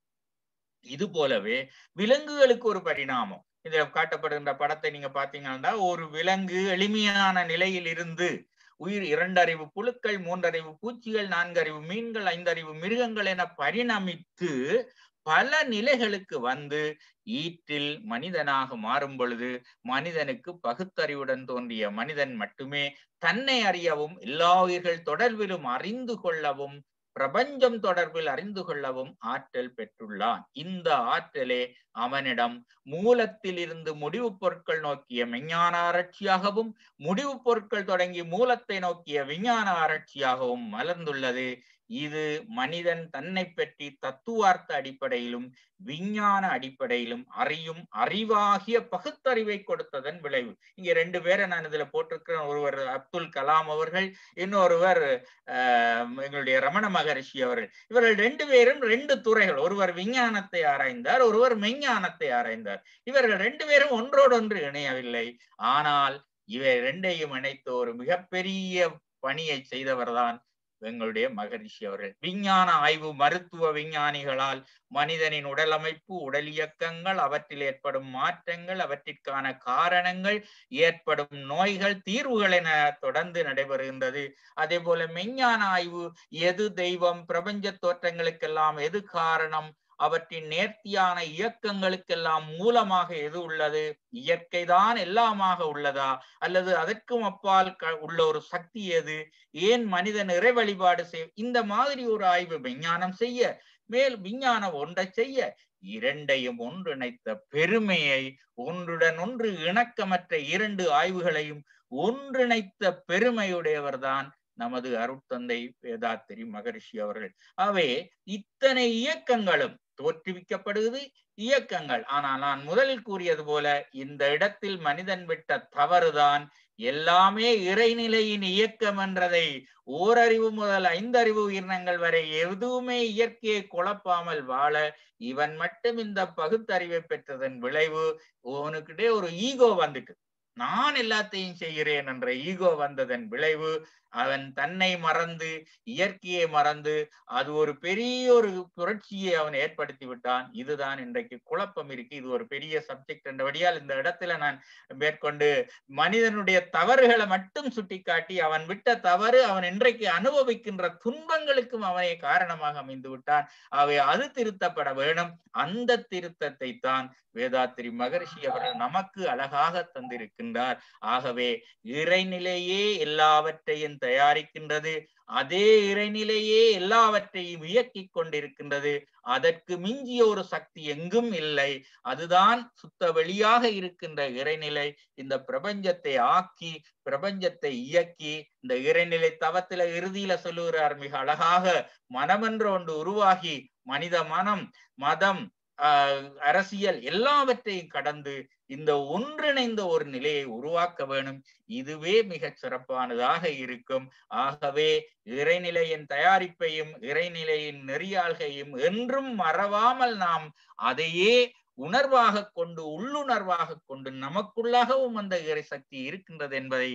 இது போலவே விலங்குகளுக்கு ஒரு பரிணாமம் இதுல காட்டப்படுகின்ற படத்தை நீங்க பாத்தீங்கன்னா ஒரு விலங்கு எளிமையான நிலையில் இருந்து உயிர் இரண்டறிவு புழுக்கள் மூன்றறிவு பூச்சிகள் நான்கறிவு மீன்கள் ஐந்தறிவு மிருகங்கள் என பரிணமித்து பல நிலைகளுக்கு வந்து ஈற்றில் மனிதனாக மாறும் பொழுது மனிதனுக்கு பகுத்தறிவுடன் தோன்றிய மனிதன் மட்டுமே தன்னை அறியவும் எல்லா உயிர்கள் தொடர்பிலும் அறிந்து கொள்ளவும் பிரபஞ்சம் தொடர்பில் அறிந்து கொள்ளவும் ஆற்றல் பெற்றுள்ளான் இந்த ஆற்றலே அவனிடம் மூலத்தில் இருந்து முடிவுப் பொருட்கள் நோக்கிய விஞ்ஞான ஆராய்ச்சியாகவும் முடிவுப் பொருட்கள் தொடங்கி மூலத்தை நோக்கிய விஞ்ஞான ஆராய்ச்சியாகவும் மலர்ந்துள்ளது இது மனிதன் தன்னை பற்றி தத்துவார்த்த அடிப்படையிலும் விஞ்ஞான அடிப்படையிலும் அறியும் அறிவாகிய பகுத்தறிவை கொடுத்ததன் விளைவு இங்க ரெண்டு பேரை நான் இதுல போட்டிருக்கிறேன் ஒருவர் அப்துல் கலாம் அவர்கள் இன்னொருவர் ஆஹ் எங்களுடைய ரமண மகரிஷி அவர்கள் இவர்கள் ரெண்டு பேரும் ரெண்டு துறைகள் ஒருவர் விஞ்ஞானத்தை ஆராய்ந்தார் ஒருவர் மெஞ்ஞானத்தை ஆராய்ந்தார் இவர்கள் ரெண்டு பேரும் ஒன்றோடொன்று இணையவில்லை ஆனால் இவை ரெண்டையும் இணைத்து ஒரு மிகப்பெரிய பணியை செய்தவர்தான் எங்களுடைய மகரிஷி அவர்கள் விஞ்ஞான ஆய்வு மருத்துவ விஞ்ஞானிகளால் மனிதனின் உடலமைப்பு உடல் இயக்கங்கள் அவற்றில் ஏற்படும் மாற்றங்கள் அவற்றிற்கான காரணங்கள் ஏற்படும் நோய்கள் தீர்வுகள் என தொடர்ந்து நடைபெறுகின்றது அதே போல மெஞ்ஞான ஆய்வு எது தெய்வம் பிரபஞ்ச தோற்றங்களுக்கெல்லாம் எது காரணம் அவற்றின் நேர்த்தியான இயக்கங்களுக்கெல்லாம் மூலமாக எது உள்ளது இயற்கைதான் எல்லாமாக உள்ளதா அல்லது அதற்கும் அப்பால் க- உள்ள ஒரு சக்தி எது ஏன் மனிதன் இறை வழிபாடு செய் இந்த மாதிரி ஒரு ஆய்வு விஞ்ஞானம் செய்ய மேல் விஞ்ஞானம் ஒன்றை செய்ய இரண்டையும் ஒன்றிணைத்த பெருமையை ஒன்றுடன் ஒன்று இணக்கமற்ற இரண்டு ஆய்வுகளையும் ஒன்றிணைத்த பெருமையுடையவர்தான் நமது அருட்தந்தை வேதாத்திரி மகரிஷி அவர்கள் ஆகவே இத்தனை இயக்கங்களும் தோற்றுவிக்கப்படுவது இயக்கங்கள் ஆனால் நான் முதலில் கூறியது போல இந்த இடத்தில் மனிதன் விட்ட தவறுதான் எல்லாமே இறைநிலையின் இயக்கம் என்றதை ஓரறிவு முதல் ஐந்தறிவு உயிரினங்கள் வரை எதுவுமே இயற்கையை குழப்பாமல் வாழ இவன் மட்டும் இந்த பகுத்தறிவை பெற்றதன் விளைவு உனக்கிட்டே ஒரு ஈகோ வந்துட்டு நான் எல்லாத்தையும் செய்கிறேன் என்ற ஈகோ வந்ததன் விளைவு அவன் தன்னை மறந்து இயற்கையை மறந்து அது ஒரு பெரிய ஒரு புரட்சியை அவன் ஏற்படுத்தி விட்டான் இதுதான் இன்றைக்கு குழப்பம் இருக்கு இது ஒரு பெரிய சப்ஜெக்ட் என்றபடியால் இந்த இடத்துல நான் மேற்கொண்டு மனிதனுடைய தவறுகளை மட்டும் சுட்டிக்காட்டி அவன் விட்ட தவறு அவன் இன்றைக்கு அனுபவிக்கின்ற துன்பங்களுக்கும் அவனே காரணமாக அமைந்து விட்டான் அவை அது திருத்தப்பட வேணும் அந்த திருத்தத்தை தான் வேதாத்திரி மகரிஷி அவர்கள் நமக்கு அழகாக தந்திருக்கின்றார் ஆகவே இறைநிலையே எல்லாவற்றையும் தயாரிக்கின்றது அதே இறைநிலையே எல்லாவற்றையும் இயக்கிக் கொண்டிருக்கின்றது அதற்கு மிஞ்சிய ஒரு சக்தி எங்கும் இல்லை அதுதான் சுத்த வெளியாக இருக்கின்ற இறைநிலை இந்த பிரபஞ்சத்தை ஆக்கி பிரபஞ்சத்தை இயக்கி இந்த இறைநிலை தவத்தில இறுதியில சொல்லுகிறார் மிக அழகாக மனமென்ற ஒன்று உருவாகி மனித மனம் மதம் ஆஹ் அரசியல் எல்லாவற்றையும் கடந்து இந்த ஒன்றிணைந்த ஒரு நிலையை உருவாக்க வேணும் இதுவே மிகச் சிறப்பானதாக இருக்கும் ஆகவே இறைநிலையின் தயாரிப்பையும் இறைநிலையின் நெறியாள்கையும் என்றும் மறவாமல் நாம் அதையே உணர்வாக கொண்டு உள்ளுணர்வாக கொண்டு நமக்குள்ளாகவும் அந்த இறை சக்தி இருக்கின்றது என்பதை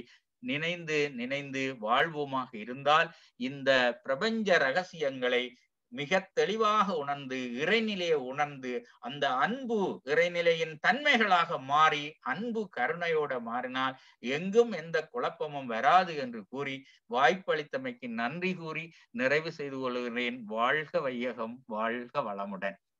நினைந்து நினைந்து வாழ்வோமாக இருந்தால் இந்த பிரபஞ்ச ரகசியங்களை மிக தெளிவாக உணர்ந்து இறைநிலையை உணர்ந்து அந்த அன்பு இறைநிலையின் தன்மைகளாக மாறி அன்பு கருணையோட மாறினால் எங்கும் எந்த குழப்பமும் வராது என்று கூறி வாய்ப்பளித்தமைக்கு நன்றி கூறி நிறைவு செய்து கொள்கிறேன் வாழ்க வையகம் வாழ்க வளமுடன்